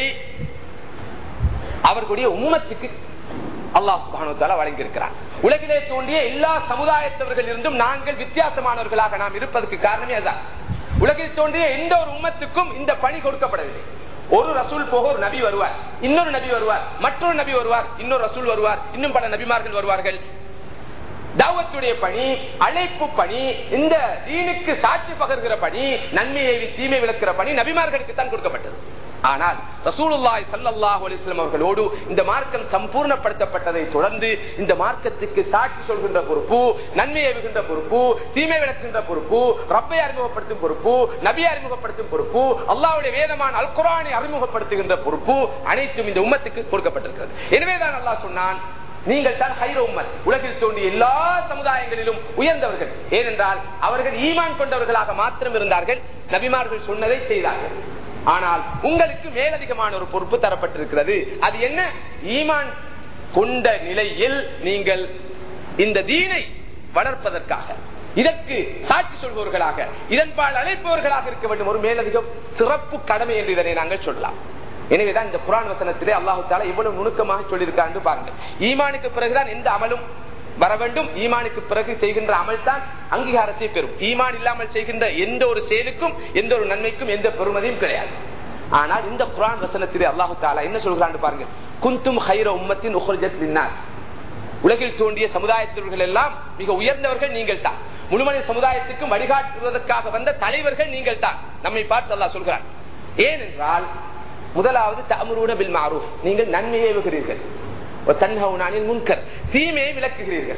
அவர்களுடைய உம்மத்துக்கு அல்லாஹ் சுபானு தாலா வழங்கியிருக்கிறார் உலகிலே தோன்றிய எல்லா சமுதாயத்தவர்கள் இருந்தும் நாங்கள் வித்தியாசமானவர்களாக நாம் இருப்பதற்கு காரணமே அதுதான் உலகில் தோன்றிய எந்த ஒரு உம்மத்துக்கும் இந்த பணி கொடுக்கப்படவில்லை ஒரு ரசூல் போக ஒரு நபி வருவார் இன்னொரு நபி வருவார் மற்றொரு நபி வருவார் இன்னொரு ரசூல் வருவார் இன்னும் பல நபிமார்கள் வருவார்கள் தாவத்துடைய பணி அழைப்பு பணி இந்த தீனுக்கு சாட்சி பகர்கிற பணி நன்மையை தீமை விளக்குற பணி நபிமார்களுக்கு தான் கொடுக்கப்பட்டது ஆனால் ரசூலுல்லாய் சல்லல்லாஹு அலிஸ்லாம் அவர்களோடு இந்த மார்க்கம் சம்பூர்ணப்படுத்தப்பட்டதை தொடர்ந்து இந்த மார்க்கத்துக்கு சாட்சி சொல்கின்ற பொறுப்பு நன்மையை விகின்ற பொறுப்பு தீமை விளக்குகின்ற பொறுப்பு ரப்பை அறிமுகப்படுத்தும் பொறுப்பு நபியை அறிமுகப்படுத்தும் பொறுப்பு அல்லாவுடைய வேதமான அல் குரானை அறிமுகப்படுத்துகின்ற பொறுப்பு அனைத்தும் இந்த உம்மத்துக்கு கொடுக்கப்பட்டிருக்கிறது எனவேதான் அல்லாஹ் சொன்னான் நீங்கள் தான் ஹைர உம்மத் உலகில் தோன்றிய எல்லா சமுதாயங்களிலும் உயர்ந்தவர்கள் ஏனென்றால் அவர்கள் ஈமான் கொண்டவர்களாக மாத்திரம் இருந்தார்கள் நபிமார்கள் சொன்னதை செய்தார்கள் ஆனால் உங்களுக்கு மேலதிகமான ஒரு பொறுப்பு தரப்பட்டிருக்கிறது அது என்ன ஈமான் கொண்ட நிலையில் நீங்கள் இந்த தீனை வளர்ப்பதற்காக இதற்கு சாட்சி சொல்பவர்களாக இதன்பால் அழைப்பவர்களாக இருக்க வேண்டும் ஒரு மேலதிகம் சிறப்பு கடமை என்று இதனை நாங்கள் சொல்லலாம் எனவேதான் இந்த குரான் வசனத்திலே அல்லாஹு தாலா இவ்வளவு நுணுக்கமாக சொல்லியிருக்காங்க பாருங்கள் ஈமானுக்கு பிறகுதான் எந்த அமலும் வர வேண்டும் ஈமானுக்கு பிறகு செய்கின்ற அமல் தான் அங்கீகாரத்தை பெறும் ஈமான் இல்லாமல் செய்கின்ற எந்த ஒரு செயலுக்கும் எந்த ஒரு நன்மைக்கும் எந்த பெருமதியும் கிடையாது ஆனால் இந்த குரான் வசனத்திலே அல்லாஹு தாலா என்ன சொல்கிறான்னு பாருங்க குந்தும் ஹைர உம்மத்தின் உஹர்ஜத் நின்னார் உலகில் தோன்றிய சமுதாயத்தவர்கள் எல்லாம் மிக உயர்ந்தவர்கள் நீங்கள் தான் முழுமனித சமுதாயத்துக்கும் வழிகாட்டுவதற்காக வந்த தலைவர்கள் நீங்கள் தான் நம்மை பார்த்து அல்லா சொல்கிறார் ஏனென்றால் முதலாவது தமுருட பில் மாரூஃப் நீங்கள் நன்மையை ஏவுகிறீர்கள் தன்ஹவுனானின் முன்கர் தீமையை விளக்குகிறீர்கள்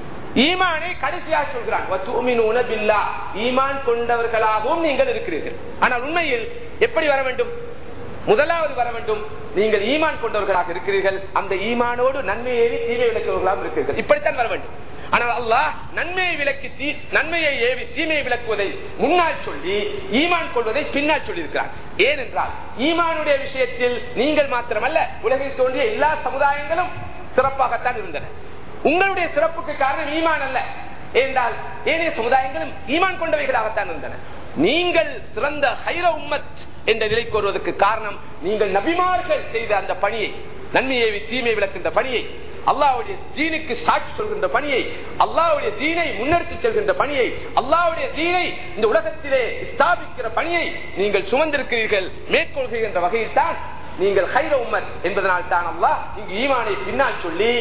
ஈமானை கடைசியாக சொல்கிறான் ஈமான் கொண்டவர்களாகவும் நீங்கள் இருக்கிறீர்கள் ஆனால் உண்மையில் எப்படி வர வேண்டும் முதலாவது வர வேண்டும் நீங்கள் ஈமான் கொண்டவர்களாக இருக்கிறீர்கள் அந்த ஈமானோடு நன்மையை தீமை விளக்குவர்களாகவும் இருக்கிறீர்கள் இப்படித்தான் வர வேண்டும் ஆனால் அல்லாஹ் நன்மையை விளக்கி நன்மையை ஏவி தீமையை விளக்குவதை முன்னால் சொல்லி ஈமான் கொள்வதை பின்னால் சொல்லியிருக்கிறார் ஏனென்றால் ஈமானுடைய விஷயத்தில் நீங்கள் மாத்திரமல்ல உலகில் தோன்றிய எல்லா சமுதாயங்களும் சிறப்பாகத்தான் இருந்தன உங்களுடைய சிறப்புக்கு காரணம் ஈமான் அல்ல என்றால் ஏனைய சமுதாயங்களும் ஈமான் கொண்டவைகளாகத்தான் இருந்தன நீங்கள் சிறந்த ஹைர உம்மத் என்ற நிலைக்கு வருவதற்கு காரணம் நீங்கள் நபிமார்கள் செய்த அந்த பணியை நன்மையை தீமை விளக்கின்ற பணியை அல்லாவுடைய தீனுக்கு சாட்சி சொல்கின்ற பணியை அல்லாவுடைய தீனை முன்னெடுத்து செல்கின்ற பணியை அல்லாவுடைய தீனை இந்த உலகத்திலே ஸ்தாபிக்கிற பணியை நீங்கள் சுமந்திருக்கிறீர்கள் மேற்கொள்கின்ற வகையில் தான் நீங்கள் ஹைர உம்மத் என்பதனால் தான் அல்லா இங்கு ஈமானை பின்னால் சொல்லி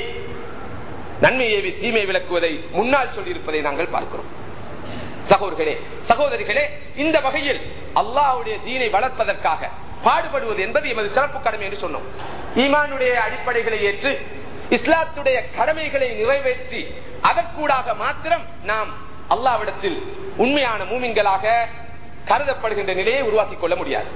நன்மையை தீமை விளக்குவதை முன்னால் சொல்லி இருப்பதை நாங்கள் பார்க்கிறோம் சகோதர்களே சகோதரிகளே இந்த வகையில் அல்லாவுடைய தீனை வளர்ப்பதற்காக பாடுபடுவது என்பது எமது சிறப்பு கடமை என்று சொன்னோம் ஈமானுடைய அடிப்படைகளை ஏற்று இஸ்லாத்துடைய கடமைகளை நிறைவேற்றி அதற்கூடாக மாத்திரம் நாம் அல்லாவிடத்தில் உண்மையான மூமின்களாக கருதப்படுகின்ற நிலையை உருவாக்கிக் கொள்ள முடியாது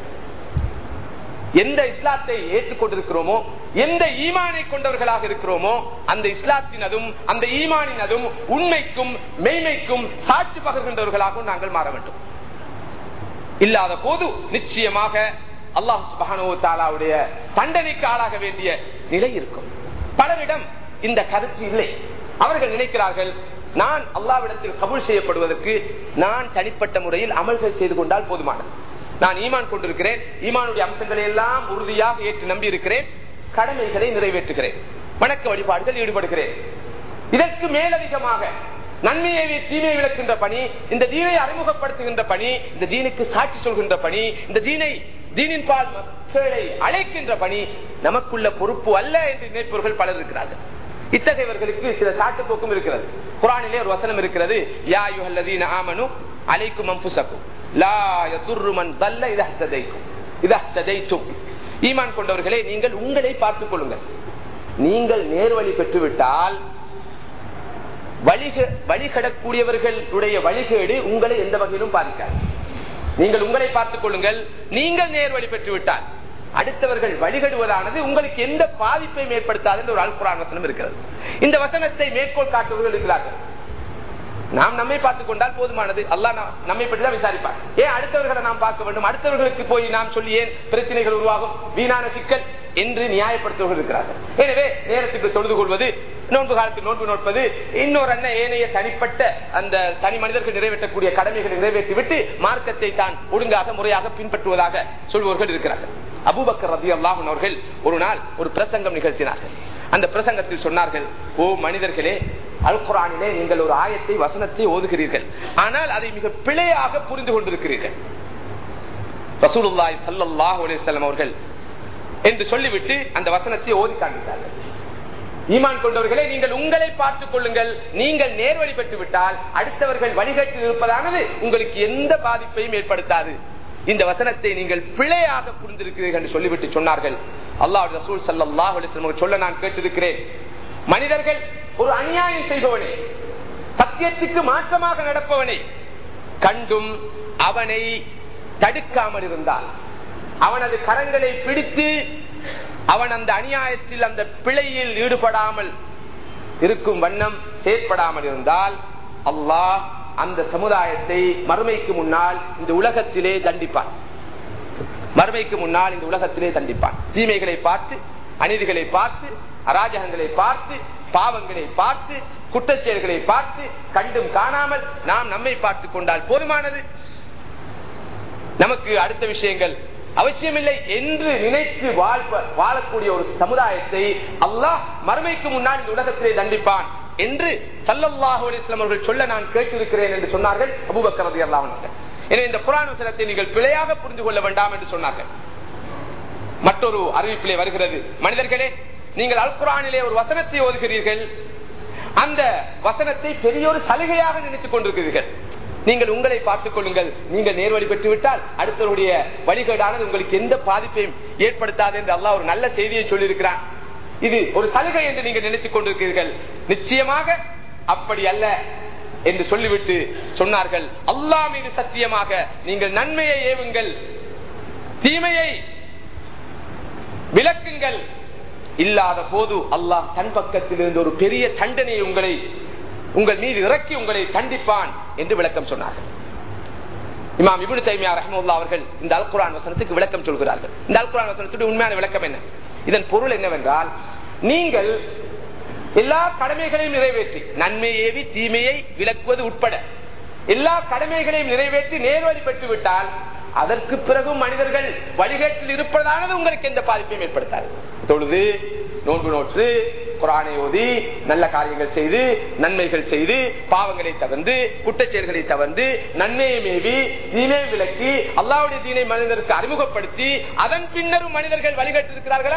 எந்த இஸ்லாத்தை ஏற்றுக்கொண்டிருக்கிறோமோ எந்த ஈமானை கொண்டவர்களாக இருக்கிறோமோ அந்த இஸ்லாத்தினதும் அந்த ஈமானினதும் உண்மைக்கும் மெய்மைக்கும் சாட்சி பகர்கின்றவர்களாகவும் நாங்கள் மாற வேண்டும் இல்லாத போது நிச்சயமாக அல்லாஹ் சுபானோ தாலாவுடைய தண்டனைக்கு ஆளாக வேண்டிய நிலை இருக்கும் பலரிடம் இந்த கருத்து இல்லை அவர்கள் நினைக்கிறார்கள் நான் அல்லாவிடத்தில் கபூல் செய்யப்படுவதற்கு நான் தனிப்பட்ட முறையில் அமல்கள் செய்து கொண்டால் போதுமானது நான் ஈமான் கொண்டிருக்கிறேன் ஈமானுடைய அம்சங்களை எல்லாம் உறுதியாக ஏற்று நம்பி இருக்கிறேன் கடமைகளை நிறைவேற்றுகிறேன் வணக்க வழிபாடுகள் ஈடுபடுகிறேன் இதற்கு மேலதிகமாக நன்மையை தீமையை விளக்கின்ற பணி இந்த தீனை அறிமுகப்படுத்துகின்ற பணி இந்த தீனுக்கு சாட்சி சொல்கின்ற பணி இந்த தீனை தீனின் பால் மக்களை அழைக்கின்ற பணி நமக்குள்ள பொறுப்பு அல்ல என்று நினைப்பவர்கள் பலர் இருக்கிறார்கள் இத்தகையவர்களுக்கு சில சாட்டுப்போக்கும் இருக்கிறது குரானிலே ஒரு வசனம் இருக்கிறது யா யுஹல்லதீன ஆமனு அலைக்கும் அம்புசக்கும் லா யதுர்ருமன் தல்ல இதஹ்ததைக்கும் இதஹ்ததைத்தும் ஈமான் கொண்டவர்களே நீங்கள் உங்களை பார்த்துக் கொள்ளுங்கள் நீங்கள் நேர்வழி பெற்றுவிட்டால் வழிக வழிகடக்கூடியவர்களுடைய வழிகேடு உங்களை எந்த வகையிலும் பாதிக்காது நீங்கள் உங்களை பார்த்துக் கொள்ளுங்கள் நீங்கள் நேர்வழி பெற்றுவிட்டால் அடுத்தவர்கள் வழிகடுவதானது உங்களுக்கு எந்த பாதிப்பையும் ஏற்படுத்தாது என்று ஒரு அல்குரான் வசனம் இருக்கிறது இந்த வசனத்தை மேற்கோள் காட்டுவர்கள் இருக்கிறார்கள் நாம் நம்மை பார்த்துக் கொண்டால் போதுமானது அல்லா நம்மை பற்றி தான் விசாரிப்பார் ஏன் அடுத்தவர்களை நாம் பார்க்க வேண்டும் அடுத்தவர்களுக்கு போய் நாம் சொல்லி ஏன் பிரச்சனைகள் உருவாகும் வீணான சிக்கல் என்று நியாயப்படுத்துவர்கள் இருக்கிறார்கள் எனவே நேரத்துக்கு தொழுது கொள்வது நோன்பு காலத்தில் நோன்பு நோட்பது இன்னொரு அண்ணன் ஏனைய தனிப்பட்ட அந்த தனி மனிதர்கள் நிறைவேற்றக்கூடிய கடமைகளை நிறைவேற்றி விட்டு மார்க்கத்தை தான் ஒழுங்காக முறையாக பின்பற்றுவதாக சொல்பவர்கள் இருக்கிறார்கள் அபூபக்கர் ரதி அல்லாஹன் அவர்கள் ஒரு நாள் ஒரு பிரசங்கம் நிகழ்த்தினார்கள் அந்த பிரசங்கத்தில் சொன்னார்கள் ஓ மனிதர்களே அல் குரானிலே நீங்கள் ஒரு ஆயத்தை வசனத்தை ஓதுகிறீர்கள் ஆனால் அதை மிக பிழையாக புரிந்து கொண்டிருக்கிறீர்கள் ரசூலுல்லாய் சல்லாஹ் அலிசல்லம் அவர்கள் என்று சொல்லிவிட்டு அந்த வசனத்தை ஓதி காண்பித்தார்கள் ஈமான் கொண்டவர்களே நீங்கள் உங்களை பார்த்துக் கொள்ளுங்கள் நீங்கள் நேர்வழி பெற்று விட்டால் அடுத்தவர்கள் வழிகட்டில் இருப்பதானது உங்களுக்கு எந்த பாதிப்பையும் ஏற்படுத்தாது இந்த வசனத்தை நீங்கள் பிழையாக புரிந்திருக்கிறீர்கள் என்று சொல்லிவிட்டு சொன்னார்கள் அல்லாஹ் ரசூல் சல்லாஹ் அலிஸ்லம் சொல்ல நான் கேட்டிருக்கிறேன் மனிதர்கள் ஒரு அநியாயம் செய்பவனே சத்தியத்துக்கு மாற்றமாக நடப்பவனை கண்டும் அவனை தடுக்காமல் இருந்தால் அவனது கரங்களை பிடித்து அவன் அந்த அநியாயத்தில் அந்த பிழையில் ஈடுபடாமல் இருக்கும் வண்ணம் செயற்படாமல் இருந்தால் அல்லாஹ் அந்த சமுதாயத்தை மறுமைக்கு முன்னால் இந்த உலகத்திலே தண்டிப்பான் மறுமைக்கு முன்னால் இந்த உலகத்திலே தண்டிப்பான் தீமைகளை பார்த்து அநீதிகளை பார்த்து அராஜகங்களை பார்த்து பாவங்களை பார்த்து குற்றச்செயல்களை பார்த்து கண்டும் காணாமல் நாம் நம்மை பார்த்துக் கொண்டால் போதுமானது நமக்கு அடுத்த விஷயங்கள் அவசியமில்லை என்று நினைத்து வாழக்கூடிய ஒரு சமுதாயத்தை அல்லாஹ் மறுமைக்கு முன்னால் இந்த உலகத்திலே தண்டிப்பான் என்று சல்லல்லாஹு அலிஸ்லாம் அவர்கள் சொல்ல நான் கேட்டிருக்கிறேன் என்று சொன்னார்கள் அபுபக்கரது எல்லாம் எனவே இந்த புராண வசனத்தை நீங்கள் பிழையாக புரிந்து கொள்ள வேண்டாம் என்று சொன்னார்கள் மற்றொரு அறிவிப்பிலே வருகிறது மனிதர்களே நீங்கள் அல் குரானிலே ஒரு வசனத்தை ஓதுகிறீர்கள் அந்த வசனத்தை பெரிய ஒரு சலுகையாக நினைத்துக் கொண்டிருக்கிறீர்கள் நீங்கள் உங்களை பார்த்துக் கொள்ளுங்கள் நீங்கள் நேர்வழி பெற்று விட்டால் அடுத்தவருடைய வழிகேடானது உங்களுக்கு எந்த பாதிப்பையும் ஏற்படுத்தாது என்று அல்லாஹ் ஒரு நல்ல செய்தியை சொல்லியிருக்கிறான் இது ஒரு சலுகை என்று நீங்கள் நினைத்துக் கொண்டிருக்கிறீர்கள் நிச்சயமாக அப்படி அல்ல என்று சொல்லிவிட்டு சொன்னார்கள் அல்லாஹ் மீது சத்தியமாக நீங்கள் நன்மையை ஏவுங்கள் தீமையை விளக்குங்கள் இல்லாத போது அல்லாஹ் தன் பக்கத்தில் இருந்து ஒரு பெரிய தண்டனை உங்களை உங்கள் மீது இறக்கி உங்களை தண்டிப்பான் என்று விளக்கம் சொன்னார்கள் இமாம் இபுனு தைமியா ரஹமுல்லா அவர்கள் இந்த அல்குரான் வசனத்துக்கு விளக்கம் சொல்கிறார்கள் இந்த அல்குரான் வசனத்துக்கு உண்மையான விளக்கம் என்ன இதன் பொருள் என்னவென்றால் நீங்கள் எல்லா கடமைகளையும் நிறைவேற்றி நன்மை ஏவி தீமையை விளக்குவது உட்பட எல்லா கடமைகளையும் நிறைவேற்றி நேர்வழி பெற்று விட்டால் அதற்கு பிறகும் மனிதர்கள் வழிகேட்டில் இருப்பதானது உங்களுக்கு எந்த பாதிப்பையும் ஏற்படுத்தாது தொழுது நோன்பு நோற்று குரானை ஓதி நல்ல காரியங்கள் செய்து நன்மைகள் செய்து பாவங்களை தவிர்த்து குற்றச்செயல்களை தவிர்த்து நன்மையை மேவி தீனை விளக்கி அல்லாவுடைய தீனை மனிதருக்கு அறிமுகப்படுத்தி அதன் பின்னரும் மனிதர்கள் வழிகட்டிருக்கிறார்களா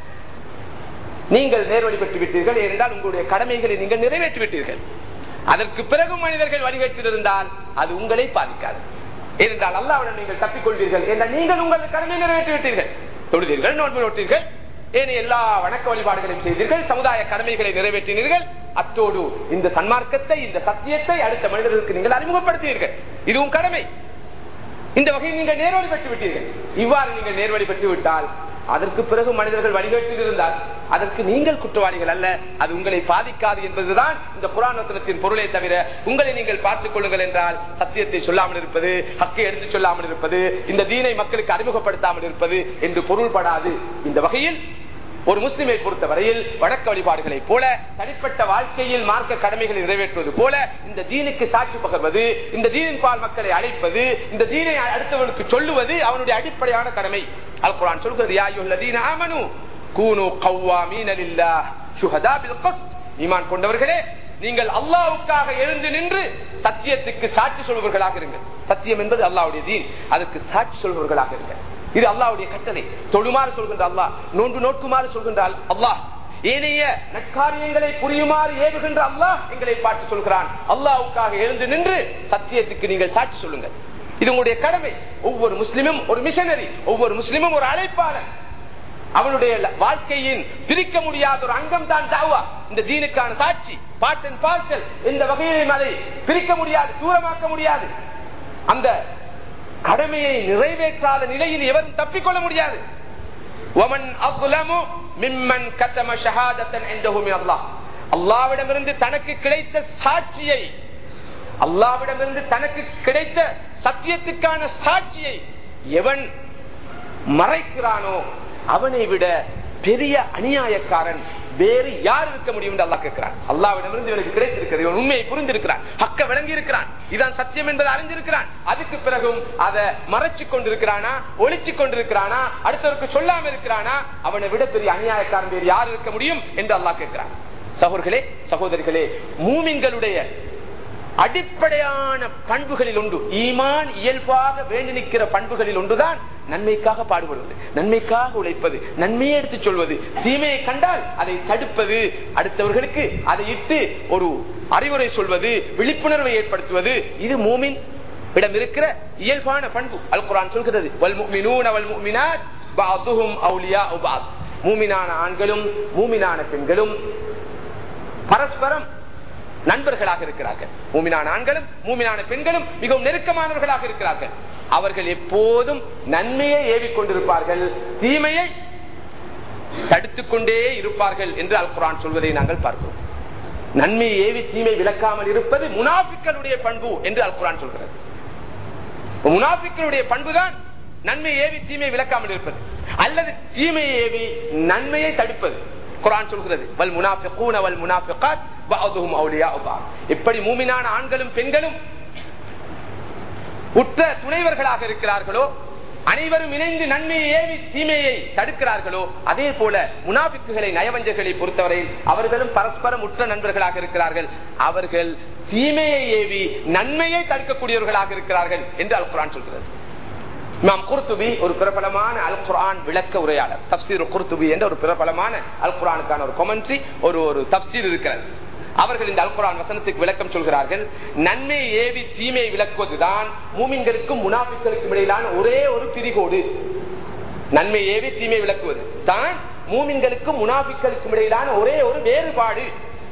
நீங்கள் நேர்வழி பெற்று விட்டீர்கள் ஏனென்றால் உங்களுடைய கடமைகளை நீங்கள் நிறைவேற்றி விட்டீர்கள் அதற்கு பிறகு மனிதர்கள் வழிகட்டிருந்தால் அது உங்களை பாதிக்காது ஏனென்றால் அல்லாவுடன் நீங்கள் தப்பிக்கொள்வீர்கள் என்றால் நீங்கள் உங்கள் கடமை நிறைவேற்றி விட்டீர்கள் தொழுதீர்கள் நோன்பு நோட்டீர்கள் ஏனைய எல்லா வணக்க வழிபாடுகளையும் செய்தீர்கள் சமுதாய கடமைகளை நிறைவேற்றினீர்கள் அத்தோடு இந்த சன்மார்க்கத்தை இந்த சத்தியத்தை அடுத்த மனிதர்களுக்கு நீங்கள் அறிமுகப்படுத்தினீர்கள் இதுவும் கடமை இந்த வகையில் நீங்கள் நேர்வழி பெற்று விட்டீர்கள் இவ்வாறு நீங்கள் நேர்வழி பெற்று விட்டால் அதற்கு பிறகு மனிதர்கள் வழிகேட்டில் இருந்தால் அதற்கு நீங்கள் குற்றவாளிகள் அல்ல அது உங்களை பாதிக்காது என்பதுதான் இந்த புராணத்தின் பொருளை தவிர உங்களை நீங்கள் பார்த்துக் கொள்ளுங்கள் என்றால் சத்தியத்தை சொல்லாமல் இருப்பது ஹக்கை எடுத்து சொல்லாமல் இருப்பது இந்த தீனை மக்களுக்கு அறிமுகப்படுத்தாமல் இருப்பது என்று பொருள்படாது இந்த வகையில் ஒரு முஸ்லிமை பொறுத்தவரையில் வழக்க வழிபாடுகளை போல தனிப்பட்ட வாழ்க்கையில் மார்க்க கடமைகளை நிறைவேற்றுவது போல இந்த தீனுக்கு சாட்சி பகர்வது இந்த தீனின் பால் மக்களை அழைப்பது இந்த தீனை அடுத்தவனுக்கு சொல்லுவது அவனுடைய அடிப்படையான கடமை அல் குரான் சொல்கிறது ஈமான் கொண்டவர்களே நீங்கள் அல்லாவுக்காக எழுந்து நின்று சத்தியத்துக்கு சாட்சி சொல்பவர்களாக இருங்கள் சத்தியம் என்பது அல்லாவுடைய தீன் அதற்கு சாட்சி சொல்பவர்களாக இருங்கள் இது அல்லாவுடைய கட்டளை தொழுமாறு சொல்கின்ற அல்லாஹ் நோன்பு நோக்குமாறு சொல்கின்றால் அல்லாஹ் ஏனைய நற்காரியங்களை புரியுமாறு ஏவுகின்ற அல்லாஹ் எங்களை பார்த்து சொல்கிறான் அல்லாவுக்காக எழுந்து நின்று சத்தியத்துக்கு நீங்கள் சாட்சி சொல்லுங்கள் இது உங்களுடைய கடமை ஒவ்வொரு முஸ்லிமும் ஒரு மிஷனரி ஒவ்வொரு முஸ்லிமும் ஒரு அழைப்பாளர் அவனுடைய வாழ்க்கையின் பிரிக்க முடியாத ஒரு அங்கம் தான் தாவா இந்த தீனுக்கான சாட்சி பாட்டன் பார்சல் இந்த வகையிலும் அதை பிரிக்க முடியாது தூரமாக்க முடியாது அந்த கடமையை நிறைவேற்றாத நிலையில் எவரும் தப்பிக்கொள்ள முடியாது அல்லாவிடமிருந்து தனக்கு கிடைத்த சாட்சியை அல்லாவிடமிருந்து தனக்கு கிடைத்த சத்தியத்துக்கான சாட்சியை எவன் மறைக்கிறானோ அவனை விட பெரிய அநியாயக்காரன் வேறு யார் இருக்க முடியும் என்று அல்லா கேட்கிறான் அல்லாவிடமிருந்து இவனுக்கு கிடைத்திருக்கிறது இவன் உண்மையை புரிந்திருக்கிறான் ஹக்க விளங்கி இருக்கிறான் இதான் சத்தியம் என்பதை அறிந்திருக்கிறான் அதுக்கு பிறகும் அதை மறைச்சு கொண்டிருக்கிறானா ஒழிச்சு கொண்டிருக்கிறானா அடுத்தவருக்கு சொல்லாம இருக்கிறானா அவனை விட பெரிய அநியாயக்காரன் வேறு யார் இருக்க முடியும் என்று அல்லா கேட்கிறான் சகோதர்களே சகோதரிகளே மூமின்களுடைய அடிப்படையான பண்புகளில் ஒன்று ஈமான் இயல்பாக வேண்டி நிற்கிற பண்புகளில் ஒன்றுதான் நன்மைக்காக பாடுபடுவது நன்மைக்காக உழைப்பது நன்மையை எடுத்து சொல்வது தீமையை கண்டால் அதை தடுப்பது அடுத்தவர்களுக்கு அதை இட்டு ஒரு அறிவுரை சொல்வது விழிப்புணர்வை ஏற்படுத்துவது இது மூமின் இடம் இருக்கிற இயல்பான பண்பு அல் குரான் சொல்கிறது வல் முஃமினூன வல் முஃமினாத் பஅதுஹும் அவுலியாஉ பஅத் மூமினான ஆண்களும் மூமினான பெண்களும் பரஸ்பரம் நண்பர்களாக இருக்கிறார்கள் மூமினான ஆண்களும் மூமினான பெண்களும் மிகவும் நெருக்கமானவர்களாக இருக்கிறார்கள் அவர்கள் எப்போதும் நன்மையை ஏவிக் கொண்டிருப்பார்கள் தீமையை தடுத்துக் கொண்டே இருப்பார்கள் என்று அல் குரான் சொல்வதை நாங்கள் பார்க்கிறோம் நன்மையை ஏவி தீமை விளக்காமல் இருப்பது முனாபிக்களுடைய பண்பு என்று அல் குரான் சொல்கிறது முனாபிக்களுடைய பண்புதான் நன்மை ஏவி தீமை விளக்காமல் இருப்பது அல்லது தீமையை ஏவி நன்மையை தடுப்பது குரான் சொல்கிறது வல் முனாஃபிகூன வல் முனாஃபிகாத் பஅதுஹும் அவுலியாஉ பஅத் எப்படி மூமினான ஆண்களும் பெண்களும் உற்ற துணைவர்களாக இருக்கிறார்களோ அனைவரும் இணைந்து நன்மையை ஏவி தீமையை தடுக்கிறார்களோ அதே போல முனாபிக்குகளை நயவஞ்சர்களை பொறுத்தவரையில் அவர்களும் பரஸ்பரம் உற்ற நண்பர்களாக இருக்கிறார்கள் அவர்கள் தீமையை ஏவி நன்மையை தடுக்கக்கூடியவர்களாக இருக்கிறார்கள் என்று அல் குரான் சொல்கிறது இமாம் குர்துபி ஒரு பிரபலமான அல் குரான் விளக்க உரையாளர் தப்சீர் குர்துபி என்ற ஒரு பிரபலமான அல் குரானுக்கான ஒரு கொமெண்ட்ரி ஒரு ஒரு தப்சீர் இருக்கிறது அவர்கள் இந்த அல் குரான் வசனத்துக்கு விளக்கம் சொல்கிறார்கள் நன்மை ஏவி தீமையை விளக்குவதுதான் மூமின்களுக்கும் முனாபிக்களுக்கும் இடையிலான ஒரே ஒரு பிரிகோடு நன்மை ஏவி தீமை விளக்குவது தான் மூமின்களுக்கும் முனாபிக்களுக்கும் இடையிலான ஒரே ஒரு வேறுபாடு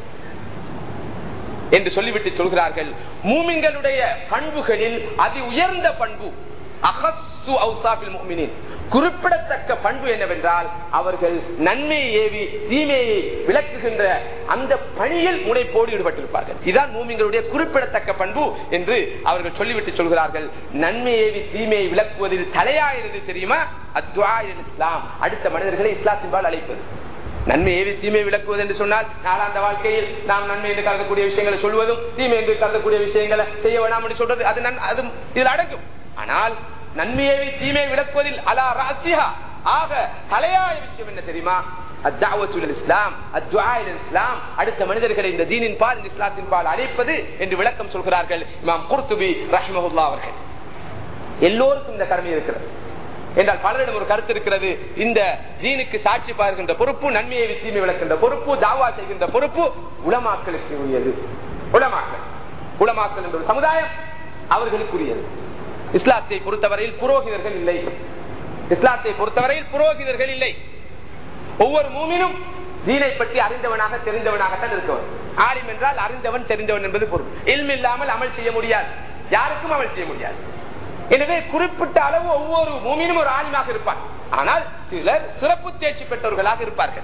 என்று சொல்லிவிட்டு சொல்கிறார்கள் மூமின்களுடைய பண்புகளில் அதி உயர்ந்த பண்பு அகசு அவுசாபில் முஃமினின் குறிப்பிடத்தக்க பண்பு என்னவென்றால் அவர்கள் நன்மையை ஏவி தீமையை விளக்குகின்ற அந்த பணியில் முனைப்போடு ஈடுபட்டிருப்பார்கள் இதுதான் மூமிங்களுடைய குறிப்பிடத்தக்க பண்பு என்று அவர்கள் சொல்லிவிட்டு சொல்கிறார்கள் நன்மை ஏவி தீமையை விளக்குவதில் தலையாயிருந்து தெரியுமா அத்வா இஸ்லாம் அடுத்த மனிதர்களை இஸ்லாத்தின்பால் அழைப்பது நன்மை ஏவி தீமை விளக்குவது என்று சொன்னால் நாளாந்த வாழ்க்கையில் நாம் நன்மை என்று கருதக்கூடிய விஷயங்களை சொல்வதும் தீமை என்று கருதக்கூடிய விஷயங்களை செய்ய வேணாம் என்று சொல்றது அது நன்- அது இதில் அடங்கும் ஆனால் நன்மையை தீமை விளக்குவதில் அலா ராசியா ஆக தலையாய விஷயம் என்ன தெரியுமா அத்தாவத்து இலல் இஸ்லாம் அத்வா இலல் இஸ்லாம் அடுத்த மனிதர்களை இந்த தீனின் பால் இந்த இஸ்லாத்தின் பால் அழைப்பது என்று விளக்கம் சொல்கிறார்கள் இமாம் குர்துபி ரஹ்மஹுல்லா அவர்கள் எல்லோருக்கும் இந்த கடமை இருக்கிறது என்றால் பலரிடம் ஒரு கருத்து இருக்கிறது இந்த தீனுக்கு சாட்சி பார்க்கின்ற பொறுப்பு நன்மையை தீமை விளக்கின்ற பொறுப்பு தாவா செய்கின்ற பொறுப்பு உலமாக்களுக்கு உரியது உலமாக்கள் உலமாக்கள் என்ற ஒரு சமுதாயம் அவர்களுக்குரியது இஸ்லாத்தை பொறுத்தவரையில் புரோகிதர்கள் இல்லை இஸ்லாத்தை பொறுத்தவரையில் புரோகிதர்கள் இல்லை ஒவ்வொரு மூமினும் தீனை பற்றி அறிந்தவனாக தெரிந்தவனாகத்தான் இருக்கவன் ஆலிம் என்றால் அறிந்தவன் தெரிந்தவன் என்பது பொருள் இல்ம் இல்லாமல் அமல் செய்ய முடியாது யாருக்கும் அமல் செய்ய முடியாது எனவே குறிப்பிட்ட அளவு ஒவ்வொரு மூமினும் ஒரு ஆலிமாக இருப்பார் ஆனால் சிலர் சிறப்பு தேர்ச்சி பெற்றவர்களாக இருப்பார்கள்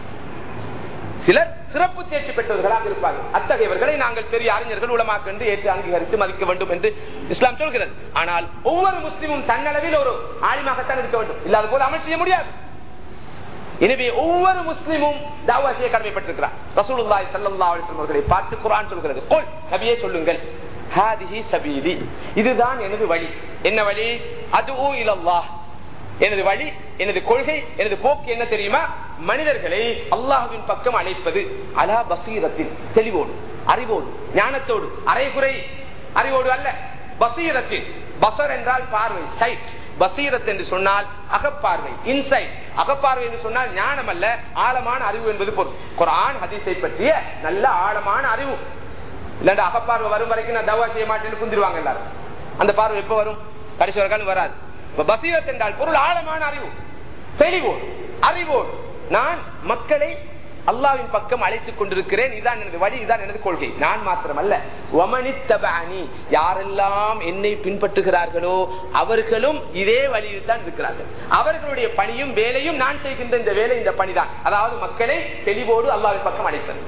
சிலர் சிறப்பு தேர்ச்சி பெற்றவர்களாக இருப்பார்கள் அத்தகையவர்களை நாங்கள் பெரிய அறிஞர்கள் உலமாக்கு என்று ஏற்று அங்கீகரித்து மதிக்க வேண்டும் என்று இஸ்லாம் சொல்கிறது ஆனால் ஒவ்வொரு முஸ்லிமும் தன்னளவில் ஒரு ஆலிமாகத்தான் இருக்க வேண்டும் இல்லாத போல அமல் செய்ய முடியாது எனவே ஒவ்வொரு முஸ்லிமும் தாவா செய்ய கடமைப்பட்டிருக்கிறார் ரசூலுல்லாஹி ஸல்லல்லாஹு அலைஹி வஸல்லம் அவர்களை பார்த்து குர்ஆன் சொல்கிறது குல் நபியே சொல்லுங்கள் ஹாதிஹி சபீலி இதுதான் எனது வழி என்ன வழி அதுஉ இலல்லாஹ் எனது வழி எனது கொள்கை எனது போக்கு என்ன தெரியுமா மனிதர்களை அல்லாஹ்வின் பக்கம் அழைப்பது அலா பசீரத்தில் தெளிவோடு அறிவோடு ஞானத்தோடு அரைகுறை அறிவோடு அல்ல பசீரத்தில் பசர் என்றால் பார்வை சைட் பசீரத் என்று சொன்னால் அகப்பார்வை இன்சைட் அகப்பார்வை என்று சொன்னால் ஞானம் அல்ல ஆழமான அறிவு என்பது பொருள் குரான் ஹதீஸை பற்றிய நல்ல ஆழமான அறிவு இல்லாண்ட அகப்பார்வை வரும் வரைக்கும் நான் தவா செய்ய மாட்டேன்னு குந்திருவாங்க எல்லாரும் அந்த பார்வை எப்ப வரும் கடைசி வரைக்கும் வராது இப்ப பசீரத் என்றால் பொருள் ஆழமான அறிவு தெளிவோடு அறிவோடு நான் மக்களை அல்லாவின் பக்கம் அழைத்துக் கொண்டிருக்கிறேன் இதான் எனது வழி இதான் எனது கொள்கை நான் மாத்திரமல்ல ஒமனித்தபானி யாரெல்லாம் என்னை பின்பற்றுகிறார்களோ அவர்களும் இதே வழியில் தான் இருக்கிறார்கள் அவர்களுடைய பணியும் வேலையும் நான் செய்கின்ற இந்த வேலை இந்த பணிதான் அதாவது மக்களை தெளிவோடு அல்லாவின் பக்கம் அழைப்பது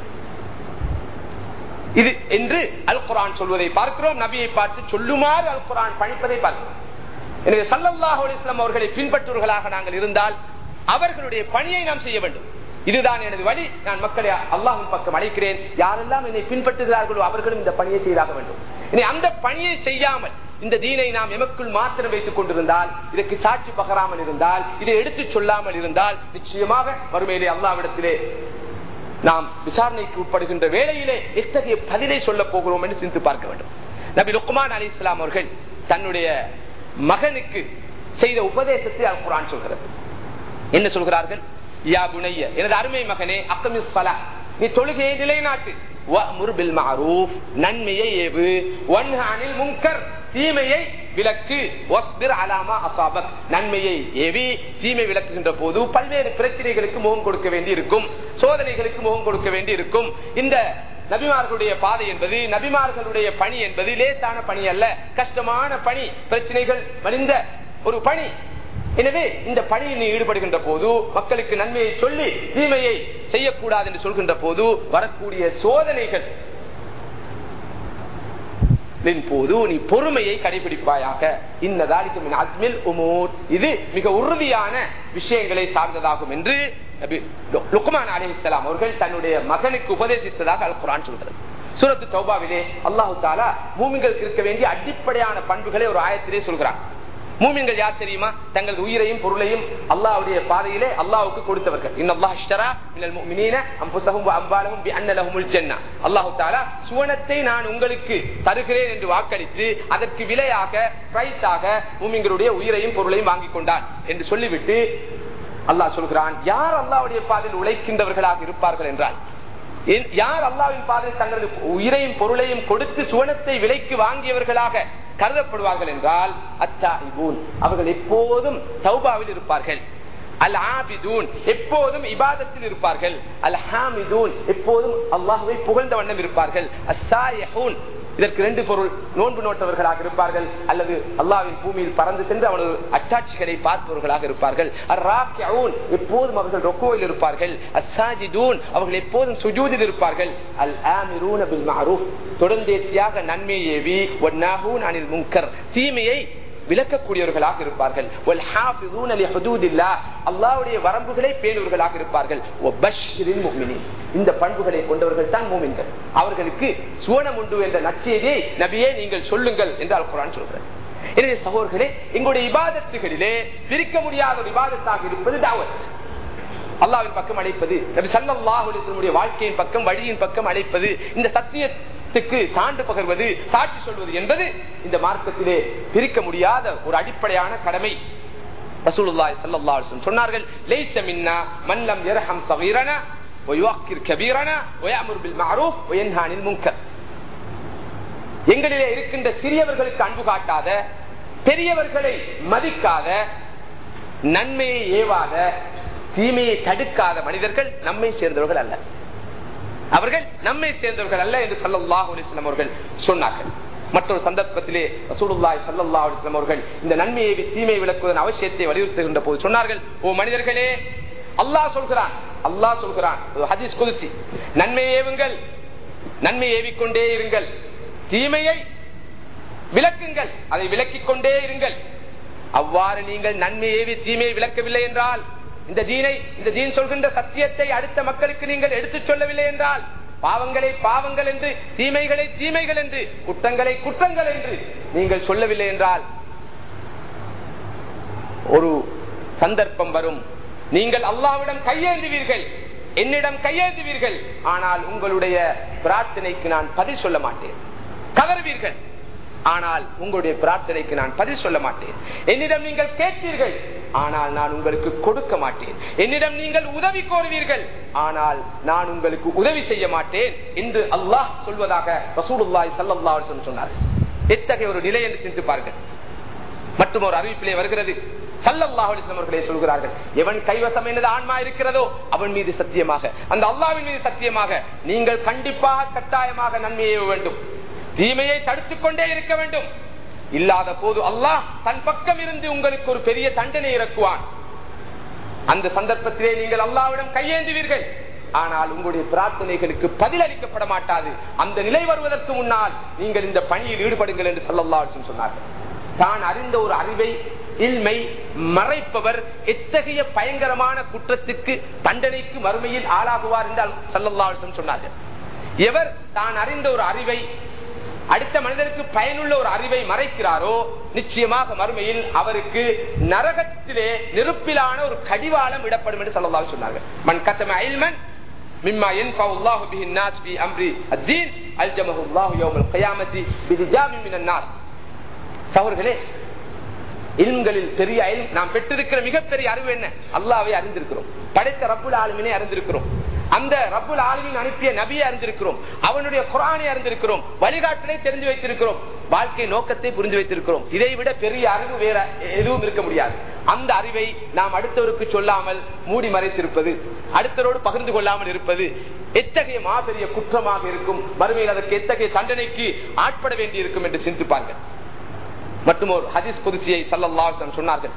இது என்று அல் குரான் சொல்வதை பார்க்கிறோம் நபியை பார்த்து சொல்லுமாறு அல் குரான் பணிப்பதை பார்க்கிறோம் எனவே சல்லல்லாஹு அலைஹி வஸல்லம் அவர்களை பின்பற்றுவர்களாக நாங்கள் இருந்தால் அவர்களுடைய பணியை நாம் செய்ய வேண்டும் இதுதான் எனது வழி நான் மக்களை அல்லாஹின் பக்கம் அழைக்கிறேன் யாரெல்லாம் என்னை பின்பற்றுகிறார்களோ அவர்களும் இந்த பணியை செய்தாக வேண்டும் இனி அந்த பணியை செய்யாமல் இந்த தீனை நாம் எமக்குள் மாத்திரம் வைத்துக் கொண்டிருந்தால் இதற்கு சாட்சி பகராமல் இருந்தால் இதை எடுத்து சொல்லாமல் இருந்தால் நிச்சயமாக வறுமையிலே அல்லாவிடத்திலே நாம் விசாரணைக்கு உட்படுகின்ற வேளையிலே எத்தகைய பதிலை சொல்ல போகிறோம் என்று சிந்தித்து பார்க்க வேண்டும் நபி லுக்மான் அலி இஸ்லாம் அவர்கள் தன்னுடைய மகனுக்கு செய்த உபதேசத்தை அல் குரான் சொல்கிறது என்ன சொல்கிறார்கள் யா புனைய எனது அருமை மகனே அக்கமிஸ் பலா நீ தொழுகையை நிலைநாட்டு வஅமுர் பில் மஅரூஃப் நன்மையை ஏவு வன்ஹானில் முன்கர் தீமையை விலக்கு வஸ்பிர் அலாமா அசாபக் நன்மையை ஏவி தீமை விளக்குகின்ற போது பல்வேறு பிரச்சனைகளுக்கு முகம் கொடுக்க வேண்டி இருக்கும் சோதனைகளுக்கு முகம் கொடுக்க வேண்டி இருக்கும் இந்த நபிமார்களுடைய பாதை என்பது நபிமார்களுடைய பணி என்பது லேசான பணி அல்ல கஷ்டமான பணி பிரச்சனைகள் மறிந்த ஒரு பணி எனவே இந்த பணியில் நீ ஈடுபடுகின்ற போது மக்களுக்கு நன்மையை சொல்லி தீமையை செய்யக்கூடாது என்று சொல்கின்ற போது வரக்கூடிய சோதனைகள் போது நீ பொறுமையை கடைபிடிப்பாயாக இன்னதாலிக்கும் அஸ்மில் உமூர் இது மிக உறுதியான விஷயங்களை சார்ந்ததாகும் என்று லுக்மான் அலி இஸ்லாம் அவர்கள் தன்னுடைய மகனுக்கு உபதேசித்ததாக அல் குரான் சொல்கிறது சூரத்து தௌபாவிலே அல்லாஹு தாலா பூமிகளுக்கு இருக்க வேண்டிய அடிப்படையான பண்புகளை ஒரு ஆயத்திலே சொல்கிறான் மூமின்கள் யார் தெரியுமா தங்களது உயிரையும் பொருளையும் அல்லாவுடைய பாதையிலே அல்லாவுக்கு கொடுத்தவர்கள் அல்லாஹு தாலா சுவனத்தை நான் உங்களுக்கு தருகிறேன் என்று வாக்களித்து அதற்கு விலையாக பிரைஸாக மூமிங்களுடைய உயிரையும் பொருளையும் வாங்கி கொண்டான் என்று சொல்லிவிட்டு அல்லாஹ் சொல்கிறான் யார் அல்லாவுடைய பாதையில் உழைக்கின்றவர்களாக இருப்பார்கள் என்றால் யார் அல்லாவின் பாதையில் தங்களது உயிரையும் பொருளையும் கொடுத்து சுவனத்தை விலைக்கு வாங்கியவர்களாக கருதப்படுவார்கள் என்றால் அத்தாஹிபூன் அவர்கள் எப்போதும் தௌபாவில் இருப்பார்கள் அல் ஆபிதூன் எப்போதும் இபாதத்தில் இருப்பார்கள் அல் ஹாமிதூன் எப்போதும் அல்லாஹுவை புகழ்ந்த வண்ணம் இருப்பார்கள் அஸ்ஸாயஹூன் இதற்கு ரெண்டு பொருள் நோன்பு நோட்டவர்களாக இருப்பார்கள் அல்லது அல்லாவின் பூமியில் பறந்து சென்று அவனது அட்டாட்சிகளை பார்ப்பவர்களாக இருப்பார்கள் எப்போதும் அவர்கள் ரொக்கோவில் இருப்பார்கள் அசாஜிதூன் அவர்கள் எப்போதும் சுஜூதில் இருப்பார்கள் அல் ஆமிரூன் அபில் மாரூப் தொடர்ந்தேர்ச்சியாக நன்மை ஏவி அனில் முங்கர் தீமையை விளக்கக்கூடியவர்களாக இருப்பார்கள் அல்லாவுடைய வரம்புகளை பேணுவர்களாக இருப்பார்கள் இந்த பண்புகளை கொண்டவர்கள் தான் மூமின்கள் அவர்களுக்கு சுவனம் உண்டு என்ற நச்செய்தியை நபியே நீங்கள் சொல்லுங்கள் என்று அல் குரான் சொல்கிறார் எனவே சகோதரர்களே எங்களுடைய இபாதத்துகளிலே பிரிக்க முடியாத ஒரு இபாதத்தாக இருப்பது தாவத் அல்லாவின் பக்கம் அழைப்பது நபி சல்லாஹுடைய வாழ்க்கையின் பக்கம் வழியின் பக்கம் அழைப்பது இந்த சத்தியத்துக்கு சான்று பகர்வது சாட்சி சொல்வது என்பது இந்த மார்க்கத்திலே பிரிக்க முடியாத ஒரு அடிப்படையான கடமை ரசூலுல்லாஹி ஸல்லல்லாஹு அலைஹி வஸல்லம் சொன்னார்கள் லைஸ மின்னா மன் லம் யர்ஹம் ஸகீரனா வயுக்கிர் கபீரனா வயஅமுர் பில் மஅரூஃப் வயன்ஹா அனில் முன்கர் எங்களிலே இருக்கின்ற சிறியவர்களுக்கு அன்பு காட்டாத பெரியவர்களை மதிக்காத நன்மையை ஏவாத தீமையை தடுக்காத மனிதர்கள் நம்மை சேர்ந்தவர்கள் அல்ல அவர்கள் நம்மை சேர்ந்தவர்கள் அல்ல என்று சல்லாஹூ அலிஸ்லாம் அவர்கள் சொன்னார்கள் மற்றொரு சந்தர்ப்பத்திலே ரசூலுல்லாய் சல்லா அலிஸ்லாம் அவர்கள் இந்த நன்மையை தீமை விளக்குவதன் அவசியத்தை வலியுறுத்துகின்ற போது சொன்னார்கள் ஓ மனிதர்களே அல்லாஹ் சொல்கிறான் அல்லாஹ் சொல்கிறான் ஹதீஸ் குதிசி நன்மை ஏவுங்கள் நன்மை ஏவிக்கொண்டே இருங்கள் தீமையை விளக்குங்கள் அதை விளக்கிக் கொண்டே இருங்கள் அவ்வாறு நீங்கள் நன்மை ஏவி தீமையை விளக்கவில்லை என்றால் இந்த தீனை இந்த தீன் சொல்கின்ற சத்தியத்தை அடுத்த மக்களுக்கு நீங்கள் எடுத்துச் சொல்லவில்லை என்றால் பாவங்களை பாவங்கள் என்று தீமைகளை தீமைகள் என்று குற்றங்களை குற்றங்கள் என்று நீங்கள் சொல்லவில்லை என்றால் ஒரு சந்தர்ப்பம் வரும் நீங்கள் அல்லாவிடம் கையேந்துவீர்கள் என்னிடம் கையேந்துவீர்கள் ஆனால் உங்களுடைய பிரார்த்தனைக்கு நான் பதில் சொல்ல மாட்டேன் கதறுவீர்கள் ஆனால் உங்களுடைய பிரார்த்தனைக்கு நான் பதில் சொல்ல மாட்டேன் என்னிடம் நீங்கள் கேட்பீர்கள் ஆனால் நான் உங்களுக்கு கொடுக்க மாட்டேன் என்னிடம் நீங்கள் உதவி கோருவீர்கள் ஆனால் நான் உங்களுக்கு உதவி செய்ய மாட்டேன் என்று அல்லாஹ் சொல்வதாக ரசூலுல்லாய் சல்லா சொன்னார் எத்தகைய ஒரு நிலை என்று சிந்தித்து பாருங்கள் மற்றும் ஒரு அறிவிப்பிலே வருகிறது சல்லல்லாஹர்களே சொல்கிறார்கள் எவன் கைவசம் என்னது ஆன்மா இருக்கிறதோ அவன் மீது சத்தியமாக அந்த அல்லாவின் மீது சத்தியமாக நீங்கள் கண்டிப்பாக கட்டாயமாக நன்மையை வேண்டும் தீமையை தடுத்துக் கொண்டே இருக்க வேண்டும் இல்லாத போது அல்லாஹ் தன் பக்கம் இருந்து உங்களுக்கு ஒரு பெரிய தண்டனை இறக்குவான் அந்த சந்தர்ப்பத்திலே நீங்கள் அல்லாவிடம் கையேந்துவீர்கள் ஆனால் உங்களுடைய பிரார்த்தனைகளுக்கு பதில் அளிக்கப்பட மாட்டாது அந்த நிலை வருவதற்கு முன்னால் நீங்கள் இந்த பணியில் ஈடுபடுங்கள் என்று சொல்லல்லா சொன்னார்கள் தான் அறிந்த ஒரு அறிவை இல்மை மறைப்பவர் எத்தகைய பயங்கரமான குற்றத்துக்கு தண்டனைக்கு மறுமையில் ஆளாகுவார் என்றால் சல்லல்லா சொன்னார்கள் எவர் தான் அறிந்த ஒரு அறிவை அடுத்த மனிதருக்கு பயனுள்ள ஒரு அறிவை மறைக்கிறாரோ நிச்சயமாக மறுமையில் அவருக்கு நரகத்திலே நெருப்பிலான ஒரு கடிவாளம் விடப்படும் என்று சொல்லலாம் சொன்னார்கள் மண் கத்தம அயில்மன் மிம்மா ينفع الله به الناس في امر الدين الجمه الله يوم القيامه بحجاب من النار சகோதரர்களே இல்ம்களில் பெரிய இல்ம் நாம் பெற்றிருக்கிற மிகப்பெரிய அறிவு என்ன அல்லாவை அறிந்திருக்கிறோம் படைத்த ரப்புல் ஆளுமினை அறிந்திருக்கிறோம் அந்த ரப்புல் ஆளுமின் அனுப்பிய நபியை அறிந்திருக்கிறோம் அவனுடைய குரானை அறிந்திருக்கிறோம் வழிகாட்டலை தெரிந்து வைத்திருக்கிறோம் வாழ்க்கை நோக்கத்தை புரிந்து வைத்திருக்கிறோம் இதை விட பெரிய அறிவு வேற எதுவும் இருக்க முடியாது அந்த அறிவை நாம் அடுத்தவருக்கு சொல்லாமல் மூடி மறைத்திருப்பது அடுத்தவரோடு பகிர்ந்து கொள்ளாமல் இருப்பது எத்தகைய மாபெரிய குற்றமாக இருக்கும் மறுமையில் அதற்கு எத்தகைய தண்டனைக்கு ஆட்பட வேண்டி இருக்கும் என்று சிந்திப்பார்கள் மற்றும் ஒரு ஹதீஸ் குதிசியை சல்லல்லாஹு சொன்னார்கள்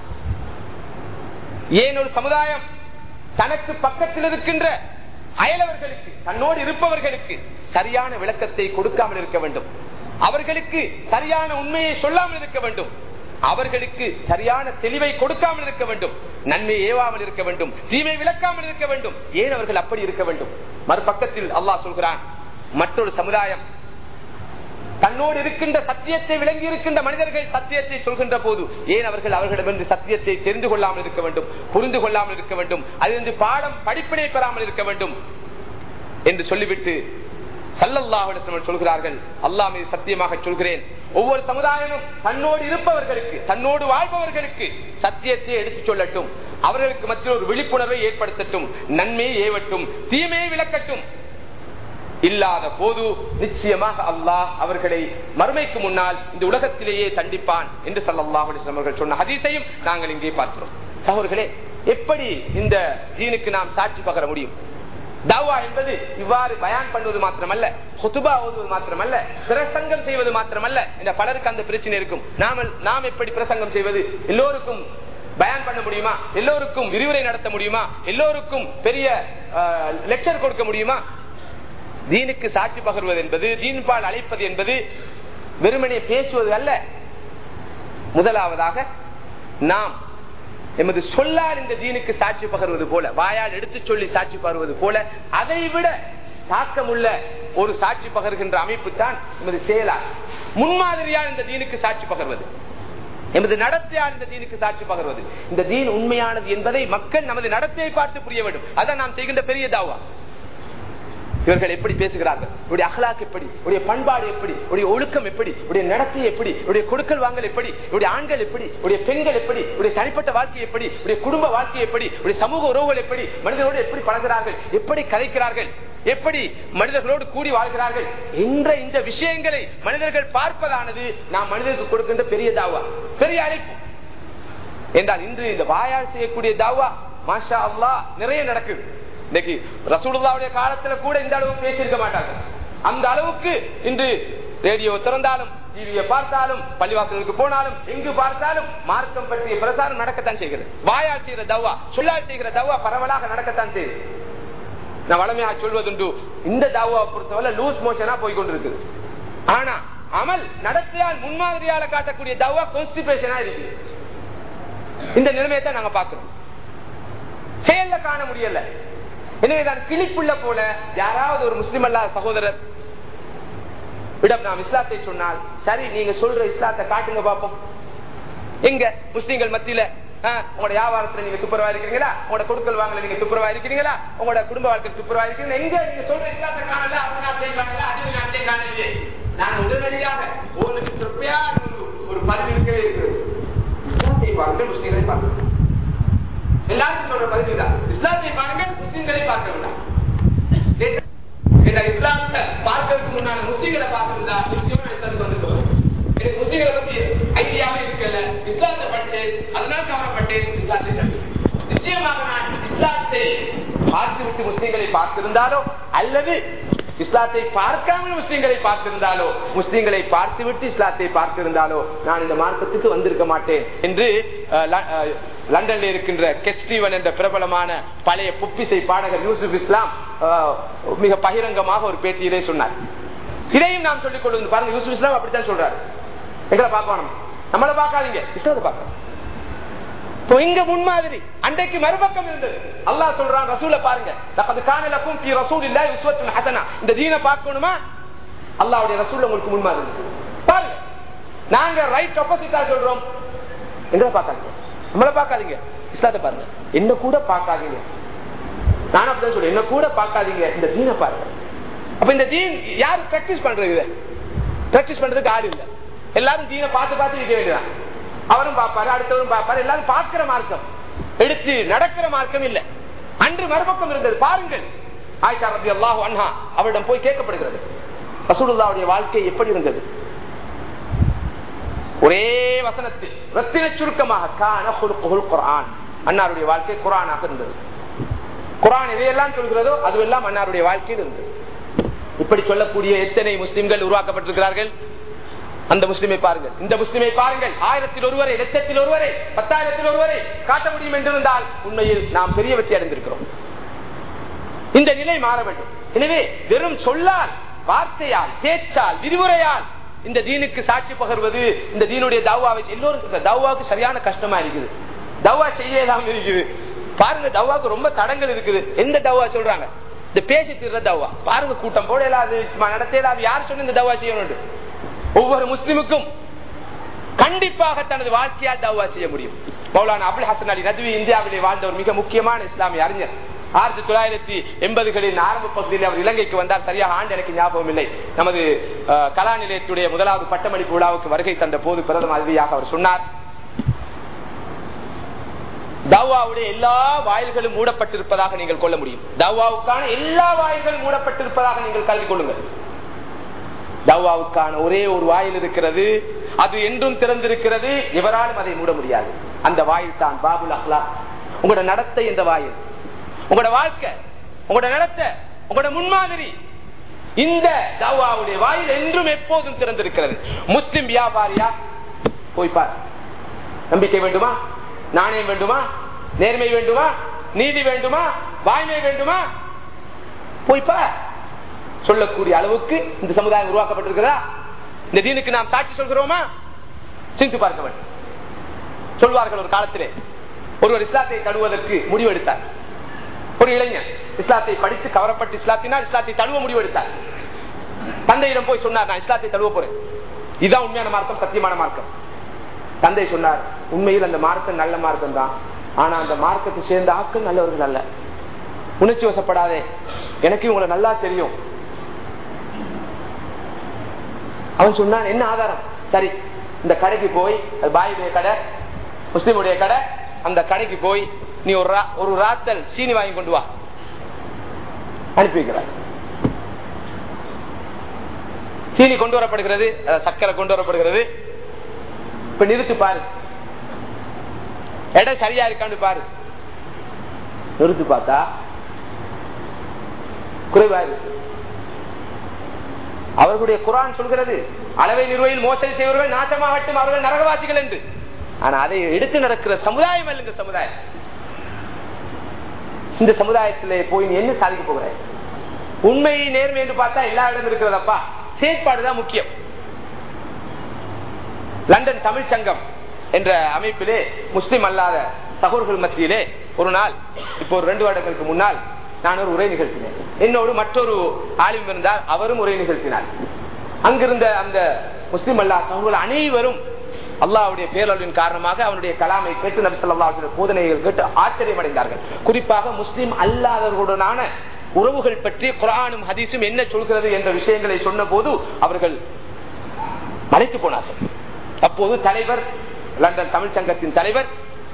ஏன் ஒரு சமுதாயம் தனக்கு பக்கத்தில் இருக்கின்ற அயலவர்களுக்கு தன்னோடு இருப்பவர்களுக்கு சரியான விளக்கத்தை கொடுக்காமல் இருக்க வேண்டும் அவர்களுக்கு சரியான உண்மையை சொல்லாமல் இருக்க வேண்டும் அவர்களுக்கு சரியான தெளிவை கொடுக்காமல் இருக்க வேண்டும் நன்மை ஏவாமல் இருக்க வேண்டும் தீமை விளக்காமல் இருக்க வேண்டும் ஏன் அவர்கள் அப்படி இருக்க வேண்டும் மறுபக்கத்தில் அல்லாஹ் சொல்கிறான் மற்றொரு சமுதாயம் தன்னோடு இருக்கின்ற சத்தியத்தை விளங்கி இருக்கின்ற மனிதர்கள் சத்தியத்தை சொல்கின்ற போது ஏன் அவர்கள் அவர்களிடமிருந்து சத்தியத்தை தெரிந்து கொள்ளாமல் இருக்க வேண்டும் புரிந்து கொள்ளாமல் இருக்க வேண்டும் அதிலிருந்து பாடம் படிப்பினை பெறாமல் இருக்க வேண்டும் என்று சொல்லிவிட்டு சல்லல்லாஹிடம் சொல்கிறார்கள் அல்லாஹ் மீது சத்தியமாக சொல்கிறேன் ஒவ்வொரு சமுதாயமும் தன்னோடு இருப்பவர்களுக்கு தன்னோடு வாழ்பவர்களுக்கு சத்தியத்தை எடுத்துச் சொல்லட்டும் அவர்களுக்கு மத்தியில் ஒரு விழிப்புணர்வை ஏற்படுத்தட்டும் நன்மையை ஏவட்டும் தீமையை விளக்கட்டும் இல்லாத போது நிச்சயமாக அல்லாஹ் அவர்களை மறுமைக்கு முன்னால் இந்த உலகத்திலேயே தண்டிப்பான் என்று சல்லாஹ் அவர்கள் சொன்ன ஹதீஸையும் நாங்கள் இங்கே பார்க்கிறோம் சகோதர்களே எப்படி இந்த தீனுக்கு நாம் சாட்சி பகர முடியும் தாவா என்பது இவ்வாறு பயான் பண்ணுவது மாத்திரமல்ல ஹுதுபா ஓதுவது மாத்திரமல்ல பிரசங்கம் செய்வது மாத்திரமல்ல இந்த பலருக்கு அந்த பிரச்சனை இருக்கும் நாம நாம் எப்படி பிரசங்கம் செய்வது எல்லோருக்கும் பயான் பண்ண முடியுமா எல்லோருக்கும் விரிவுரை நடத்த முடியுமா எல்லோருக்கும் பெரிய லெக்சர் கொடுக்க முடியுமா தீனுக்கு சாட்சி பகர்வது என்பது தீன்பால் அழைப்பது என்பது வெறுமனே பேசுவது அல்ல முதலாவதாக நாம் எமது சொல்லால் இந்த தீனுக்கு சாட்சி பகர்வது போல வாயால் எடுத்து சொல்லி சாட்சி பகர்வது போல அதை விட தாக்கமுள்ள ஒரு சாட்சி பகர்கின்ற அமைப்பு தான் எமது செயலால் முன்மாதிரியால் இந்த தீனுக்கு சாட்சி பகர்வது எமது நடத்தையால் இந்த தீனுக்கு சாட்சி பகர்வது இந்த தீன் உண்மையானது என்பதை மக்கள் நமது நடத்தையை பார்த்து புரிய வேண்டும் அதான் நாம் செய்கின்ற பெரிய தாவா இவர்கள் எப்படி பேசுகிறார்கள் உடைய அகலாக் எப்படி உடைய பண்பாடு எப்படி உடைய ஒழுக்கம் எப்படி உடைய நடத்தை எப்படி உடைய கொடுக்கல் வாங்கல் எப்படி உடைய ஆண்கள் எப்படி உடைய பெண்கள் எப்படி உடைய தனிப்பட்ட வாழ்க்கை எப்படி உடைய குடும்ப வாழ்க்கை எப்படி உடைய சமூக உறவுகள் எப்படி மனிதர்களோடு எப்படி பழகிறார்கள் எப்படி கதைக்கிறார்கள் எப்படி மனிதர்களோடு கூடி வாழ்கிறார்கள் என்ற இந்த விஷயங்களை மனிதர்கள் பார்ப்பதானது நாம் மனிதருக்கு கொடுக்கின்ற பெரிய தாவா பெரிய அழைப்பு என்றால் இன்று இந்த வாயால் செய்யக்கூடிய தாவா மாஷா அல்லா நிறைய நடக்குது இன்னைக்கு ரசூலுல்லாவுடைய காலத்துல கூட இந்த அளவு பேசியிருக்க மாட்டாங்க அந்த அளவுக்கு இன்று ரேடியோ திறந்தாலும் டிவியை பார்த்தாலும் பள்ளிவாசலுக்கு போனாலும் எங்கு பார்த்தாலும் மார்க்கம் பற்றிய பிரசாரம் நடக்கத்தான் செய்கிறது வாயால் செய்கிற தவா சொல்லால் செய்கிற தவா பரவலாக நடக்கத்தான் செய்யுது நான் வளமையாக சொல்வதுண்டு இந்த தாவா பொறுத்தவரை லூஸ் மோஷனா போய் கொண்டிருக்குது ஆனா அமல் நடத்தையால் முன்மாதிரியால காட்டக்கூடிய தவா கான்ஸ்டிபேஷனா இருக்கு இந்த நிலைமையை தான் நாங்க பாக்குறோம் செயல்ல காண முடியல எனவேதான் கிளிப்புள்ள போல யாராவது ஒரு முஸ்லிம் அல்லாத சகோதரர் இடம் நாம் இஸ்லாத்தை சொன்னால் சரி நீங்க சொல்ற இஸ்லாத்தை காட்டுங்க பாப்போம் எங்க முஸ்லிம்கள் மத்தியில உங்களோட வியாபாரத்துல நீங்க துப்புரவா இருக்கிறீங்களா உங்களோட கொடுக்கல் வாங்கல நீங்க துப்புரவா இருக்கிறீங்களா உங்களோட குடும்ப வாழ்க்கை துப்புரவா இருக்கிறீங்க எங்க நீங்க சொல்ற இஸ்லாத்தை காணல அவங்க நாட்டிலே காணல அது நாட்டிலே காணலையே நான் உடனடியாக உங்களுக்கு திருப்தியான ஒரு பதிவு இருக்கவே இருக்கிறது இஸ்லாத்தை பாருங்கள் முஸ்லிம்களை பார்க்கணும் எல்லாருக்கும் சொல்ற பதிவு தான் இஸ்லாத்தை பாருங்கள் முஸ்லிம்களை பார்க்க வேண்டாம் இஸ்லாத்தை பார்க்கறதுக்கு முன்னாடி முஸ்லிம்களை பார்க்கறதா நிச்சயமா இஸ்லாத்துக்கு வந்துருக்கோம் எனக்கு முஸ்லிம்களை பத்தி ஐடியாவே இருக்கல இஸ்லாத்தை படித்தேன் அதனால் கவலைப்பட்டேன் இஸ்லாத்தை நிச்சயமாக நான் இஸ்லாத்தை பார்த்து விட்டு முஸ்லிம்களை பார்த்திருந்தாலோ அல்லது இஸ்லாத்தை பார்க்காமல் முஸ்லிம்களை பார்த்திருந்தாலோ முஸ்லிம்களை பார்த்துவிட்டு இஸ்லாத்தை பார்த்திருந்தாலோ நான் இந்த மார்க்கத்துக்கு வந்திருக்க மாட்டேன் என்று லண்டன்ல இருக்கின்ற கெஸ்டீவன் என்ற பிரபலமான பழைய புப்பிசை பாடகர் யூசுப் இஸ்லாம் மிக பகிரங்கமாக ஒரு பேட்டியிலே சொன்னார் இதையும் நாம் சொல்லிக் கொள்வது பாருங்க யூசுப் இஸ்லாம் அப்படித்தான் சொல்றாரு எங்களை பார்க்கணும் நம்மளை பார்க்காதீங்க இஸ்லாத்தை பார்க்கணும் இங்க முன்மாதிரி அன்றைக்கு மறுபக்கம் இருந்தது அல்லாஹ் சொல்றான் ரசூல பாருங்க அது காணலக்கும் ரசூல் இல்ல விஸ்வத்தின் ஹசனா இந்த தீனை பார்க்கணுமா அல்லாவுடைய ரசூல் உங்களுக்கு முன்மாதிரி பாருங்க நாங்க ரைட் ஆப்போசிட்டா சொல்றோம் எங்களை பார்க்காதீங்க நம்மளை பார்க்காதீங்க இஸ்லாத்தை பாருங்க என்ன கூட பார்க்காதீங்க நானும் அப்படிதான் சொல்றேன் என்ன கூட பார்க்காதீங்க இந்த தீனை பாருங்க அப்ப இந்த தீன் யாரு பிராக்டிஸ் பண்றது இதை பிராக்டிஸ் பண்றதுக்கு ஆள் இல்லை எல்லாரும் தீனை பார்த்து பார்த்து இருக்க வேண்டியதான் அவரும் பார்ப்பாரு அடுத்தவரும் பார்ப்பாரு எல்லாரும் பார்க்கிற மார்க்கம் எடுத்து நடக்கிற மார்க்கம் இல்ல அன்று மறுபக்கம் இருந்தது பாருங்கள் ஆயிஷா ரபி அல்லாஹு அன்ஹா அவரிடம் போய் கேட்கப்படுகிறது ரசூலுல்லாவுடைய வாழ்க்கை எப்படி இருந்தது ஒரே வசனத்தில் ரத்தின சுருக்கமாக கான குலுக்குல் குரான் அன்னாருடைய வாழ்க்கை குரானாக இருந்தது குரான் எதையெல்லாம் சொல்கிறதோ அதுவெல்லாம் அன்னாருடைய வாழ்க்கையில் இருந்தது இப்படி சொல்லக்கூடிய எத்தனை முஸ்லிம்கள் உருவாக்கப்பட்டிருக்கிறார்கள் அந்த முஸ்லிமை பாருங்கள் இந்த முஸ்லிமை பாருங்கள் ஆயிரத்தில் ஒருவரை லட்சத்தில் ஒருவரை பத்தாயிரத்தில் ஒருவரை காட்ட முடியும் என்றிருந்தால் உண்மையில் நாம் பெரிய வெற்றி அடைந்திருக்கிறோம் இந்த நிலை மாற வேண்டும் எனவே வெறும் சொல்லால் வார்த்தையால் பேச்சால் விரிவுரையால் இந்த தீனுக்கு சாட்சி பகர்வது இந்த தீனுடைய தவாவை எல்லோரும் தவாவுக்கு சரியான கஷ்டமா இருக்குது தவா செய்யலாம் இருக்குது பாருங்க தவாவுக்கு ரொம்ப தடங்கள் இருக்குது எந்த தவா சொல்றாங்க இந்த பேசி தீர்ற தவா பாருங்க கூட்டம் போட இல்லாது நடத்த இல்லாது யார் சொன்ன இந்த தவா செய்யணும் ஒவ்வொரு முஸ்லிமுக்கும் கண்டிப்பாக தனது வாழ்க்கையால் தவா செய்ய முடியும் மௌலானா அபுல் ஹசன் அலி நதுவி இந்தியாவிலே வாழ்ந்த ஒரு மிக முக்கியமான இஸ்லாமிய அறிஞர் ஆயிரத்தி தொள்ளாயிரத்தி எண்பதுகளின் ஆரம்ப பகுதியில் அவர் இலங்கைக்கு வந்தார் சரியாக ஆண்டு எனக்கு ஞாபகம் இல்லை நமது கலா நிலையத்துடைய முதலாவது பட்டமளிப்பு விழாவுக்கு வருகை தந்த போது பிரதம அதிதியாக அவர் சொன்னார் தவாவுடைய எல்லா வாயில்களும் மூடப்பட்டிருப்பதாக நீங்கள் கொள்ள முடியும் தவாவுக்கான எல்லா வாயில்களும் மூடப்பட்டிருப்பதாக நீங்கள் கல்வி கொள்ளுங்கள் தவாவுக்கான ஒரே ஒரு வாயில் இருக்கிறது அது என்றும் திறந்திருக்கிறது எவராலும் அதை மூட முடியாது அந்த வாயில் தான் பாபுல் அஹ்லா உங்களோட நடத்தை இந்த வாயில் உங்களோட வாழ்க்கை உங்களோட நடத்த உங்களோட முன்மாதிரி இந்த தவாவுடைய வாயில் என்றும் எப்போதும் திறந்திருக்கிறது முஸ்லிம் வியாபாரியா போய் பார் நம்பிக்கை வேண்டுமா நாணயம் வேண்டுமா நேர்மை வேண்டுமா நீதி வேண்டுமா வாய்மை வேண்டுமா போய் பார் சொல்லக்கூடிய அளவுக்கு இந்த சமுதாயம் உருவாக்கப்பட்டிருக்கிறதா இந்த தீனுக்கு நாம் சாட்சி சொல்கிறோமா சிந்து பார்க்க வேண்டும் சொல்வார்கள் ஒரு காலத்திலே ஒருவர் இஸ்லாத்தை தடுவதற்கு முடிவெடுத்தார் ஒரு இளைஞர் இஸ்லாத்தை படித்து கவரப்பட்டு இஸ்லாத்தினால் இஸ்லாத்தை தழுவ முடிவெடுத்தார் தந்தையிடம் போய் சொன்னார் நான் இஸ்லாத்தை தழுவ போறேன் இதுதான் உண்மையான மார்க்கம் சத்தியமான மார்க்கம் தந்தை சொன்னார் உண்மையில் அந்த மார்க்கம் நல்ல மார்க்கம் தான் ஆனா அந்த மார்க்கத்தை சேர்ந்த ஆக்கள் நல்லவர்கள் அல்ல உணர்ச்சி வசப்படாதே எனக்கு உங்களை நல்லா தெரியும் அவன் சொன்னான் என்ன ஆதாரம் சரி இந்த கடைக்கு போய் பாயுடைய கடை முஸ்லிமுடைய கடை அந்த கடைக்கு போய் நீ ஒரு ஒரு ராத்தல் சீனி வாங்கி கொண்டு வா அனுப்பி வைக்கிறார் சீனி கொண்டு வரப்படுகிறது சக்கரை கொண்டு வரப்படுகிறது இப்ப நிறுத்து பாரு இடம் சரியா இருக்கான்னு பாரு நிறுத்து பார்த்தா குறைவா இருக்கு அவர்களுடைய குரான் சொல்கிறது அளவை நிறுவையில் மோசடி செய்வர்கள் நாசமாகட்டும் அவர்கள் நரகவாசிகள் என்று ஆனா அதை எடுத்து நடக்கிற சமுதாயம் அல்ல இந்த சமுதாயம் இந்த சமுதாயத்திலே போய் நீ என்ன சாதிக்க போகிற உண்மை நேர்மை என்று பார்த்தா எல்லா இடம் இருக்கிறதப்பா செயற்பாடுதான் முக்கியம் லண்டன் தமிழ் சங்கம் என்ற அமைப்பிலே முஸ்லிம் அல்லாத சகோதர்கள் மத்தியிலே ஒரு நாள் இப்போ ஒரு ரெண்டு வருடங்களுக்கு முன்னால் நான் ஒரு உரை நிகழ்த்தினேன் என்னோடு மற்றொரு ஆளும் இருந்தார் அவரும் உரை நிகழ்த்தினார் அங்கிருந்த அந்த முஸ்லிம் அல்லா சகோதரர்கள் அனைவரும் அல்லாவுடைய பேரழிவின் காரணமாக அவனுடைய கலாமை கேட்டு நபி சொல்லா போதனைகள் கேட்டு ஆச்சரியம் அடைந்தார்கள் குறிப்பாக முஸ்லிம் அல்லாதவர்களுடனான உறவுகள் பற்றி குரானும் ஹதீஸும் என்ன சொல்கிறது என்ற விஷயங்களை சொன்ன போது அவர்கள் மறைத்து போனார்கள் அப்போது தலைவர் லண்டன் தமிழ் சங்கத்தின் தலைவர்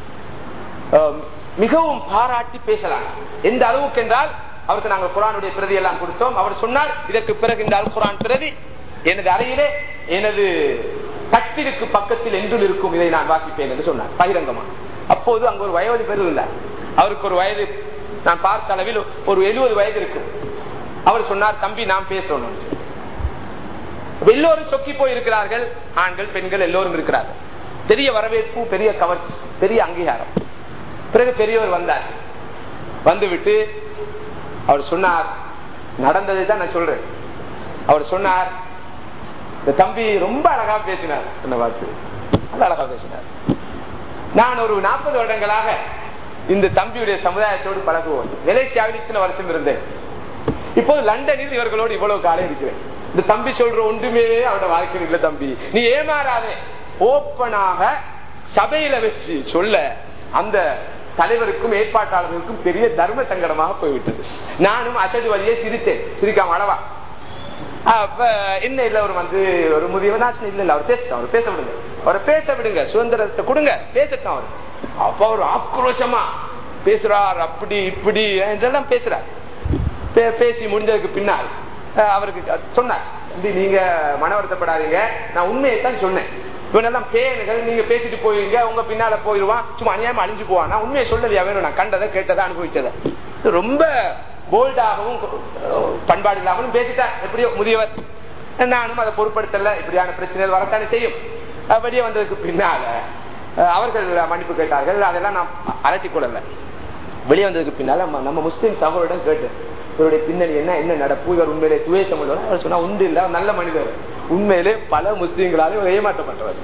மிகவும் பாராட்டி பேசலாம் எந்த அளவுக்கு என்றால் அவருக்கு நாங்கள் குரானுடைய பிரதி எல்லாம் கொடுத்தோம் அவர் சொன்னார் இதற்கு பிறகு இந்த அல் குரான் பிரதி எனது அறையிலே எனது கட்டிற்கு பக்கத்தில் என்றும் இருக்கும் இதை நான் வாசிப்பேன் என்று சொன்னார் பகிரங்கமா அப்போது அங்கு ஒரு வயது பேர் இருந்தார் அவருக்கு ஒரு வயது நான் பார்த்த அளவில் ஒரு எழுபது வயது இருக்கு அவர் சொன்னார் தம்பி நாம் பேசணும் எல்லோரும் சொக்கி போய் இருக்கிறார்கள் ஆண்கள் பெண்கள் எல்லோரும் இருக்கிறார்கள் பெரிய வரவேற்பு பெரிய கவர்ச்சி பெரிய அங்கீகாரம் பிறகு பெரியவர் வந்தார் வந்துவிட்டு அவர் சொன்னார் நடந்ததை தான் நான் சொல்றேன் அவர் சொன்னார் இந்த தம்பி ரொம்ப அழகா பேசினார் என்ன பார்த்து நல்ல அழகா பேசினார் நான் ஒரு நாற்பது வருடங்களாக இந்த தம்பியுடைய சமுதாயத்தோடு பழகுவோம் மலேசியாவில் இத்தனை வருஷம் இருந்தேன் இப்போது லண்டனில் இவர்களோடு இவ்வளவு காலம் இருக்கிறேன் இந்த தம்பி சொல்ற ஒன்றுமே அவரோட வாழ்க்கையில் இல்ல தம்பி நீ ஏமாறாதே ஓப்பனாக சபையில வச்சு சொல்ல அந்த தலைவருக்கும் ஏற்பாட்டாளர்களுக்கும் பெரிய தர்ம சங்கடமாக போய்விட்டது நானும் அசடு வழியே சிரித்தேன் சிரிக்காம அளவா அப்ப என்ன இல்ல அவர் வந்து ஒரு முதியவர் நான் இல்ல இல்ல அவர் பேசட்டும் அவர் பேச விடுங்க அவரை பேச விடுங்க சுதந்திரத்தை கொடுங்க பேசட்டும் அவர் அப்ப அவர் ஆக்ரோஷமா பேசுறார் அப்படி இப்படி என்றெல்லாம் பேசுறார் பேசி முடிஞ்சதுக்கு பின்னால் அவருக்கு சொன்னார் நீங்க மன வருத்தப்படாதீங்க நான் உண்மையை தான் சொன்னேன் இவனெல்லாம் பேனுகள் நீங்க பேசிட்டு போயிருங்க உங்க பின்னால போயிருவான் சும்மா அநியாயமா அழிஞ்சு போவான் நான் உண்மையை சொல்லலையா வேணும் நான் கண்டதை கேட்டதை அனுபவிச்சதை இது ரொம்ப போல்டாகவும் பண்பாடு இல்லாமலும் பேசிட்டேன் எப்படியோ முதியவர் நானும் அதை பொருட்படுத்தல இப்படியான பிரச்சனைகள் வரத்தானே செய்யும் அஹ் வெளியே வந்ததுக்கு பின்னால அஹ் அவர்கள் மன்னிப்பு கேட்டார்கள் அதெல்லாம் நான் அலட்டி கொள்ளல வெளியே வந்ததுக்கு பின்னால நம்ம- நம்ம முஸ்லீம் சகோதரிடம் கேட்டு இவருடைய பின்னணி என்ன என்ன நடப்பு இவர் உண்மையிலே துவேஷம் உள்ளவர் அவர் சொன்னா உண்டு இல்ல அவர் நல்ல மனிதர் உண்மையிலே பல முஸ்லீம்களாலே இவர் ஏமாற்றப்பட்டவர்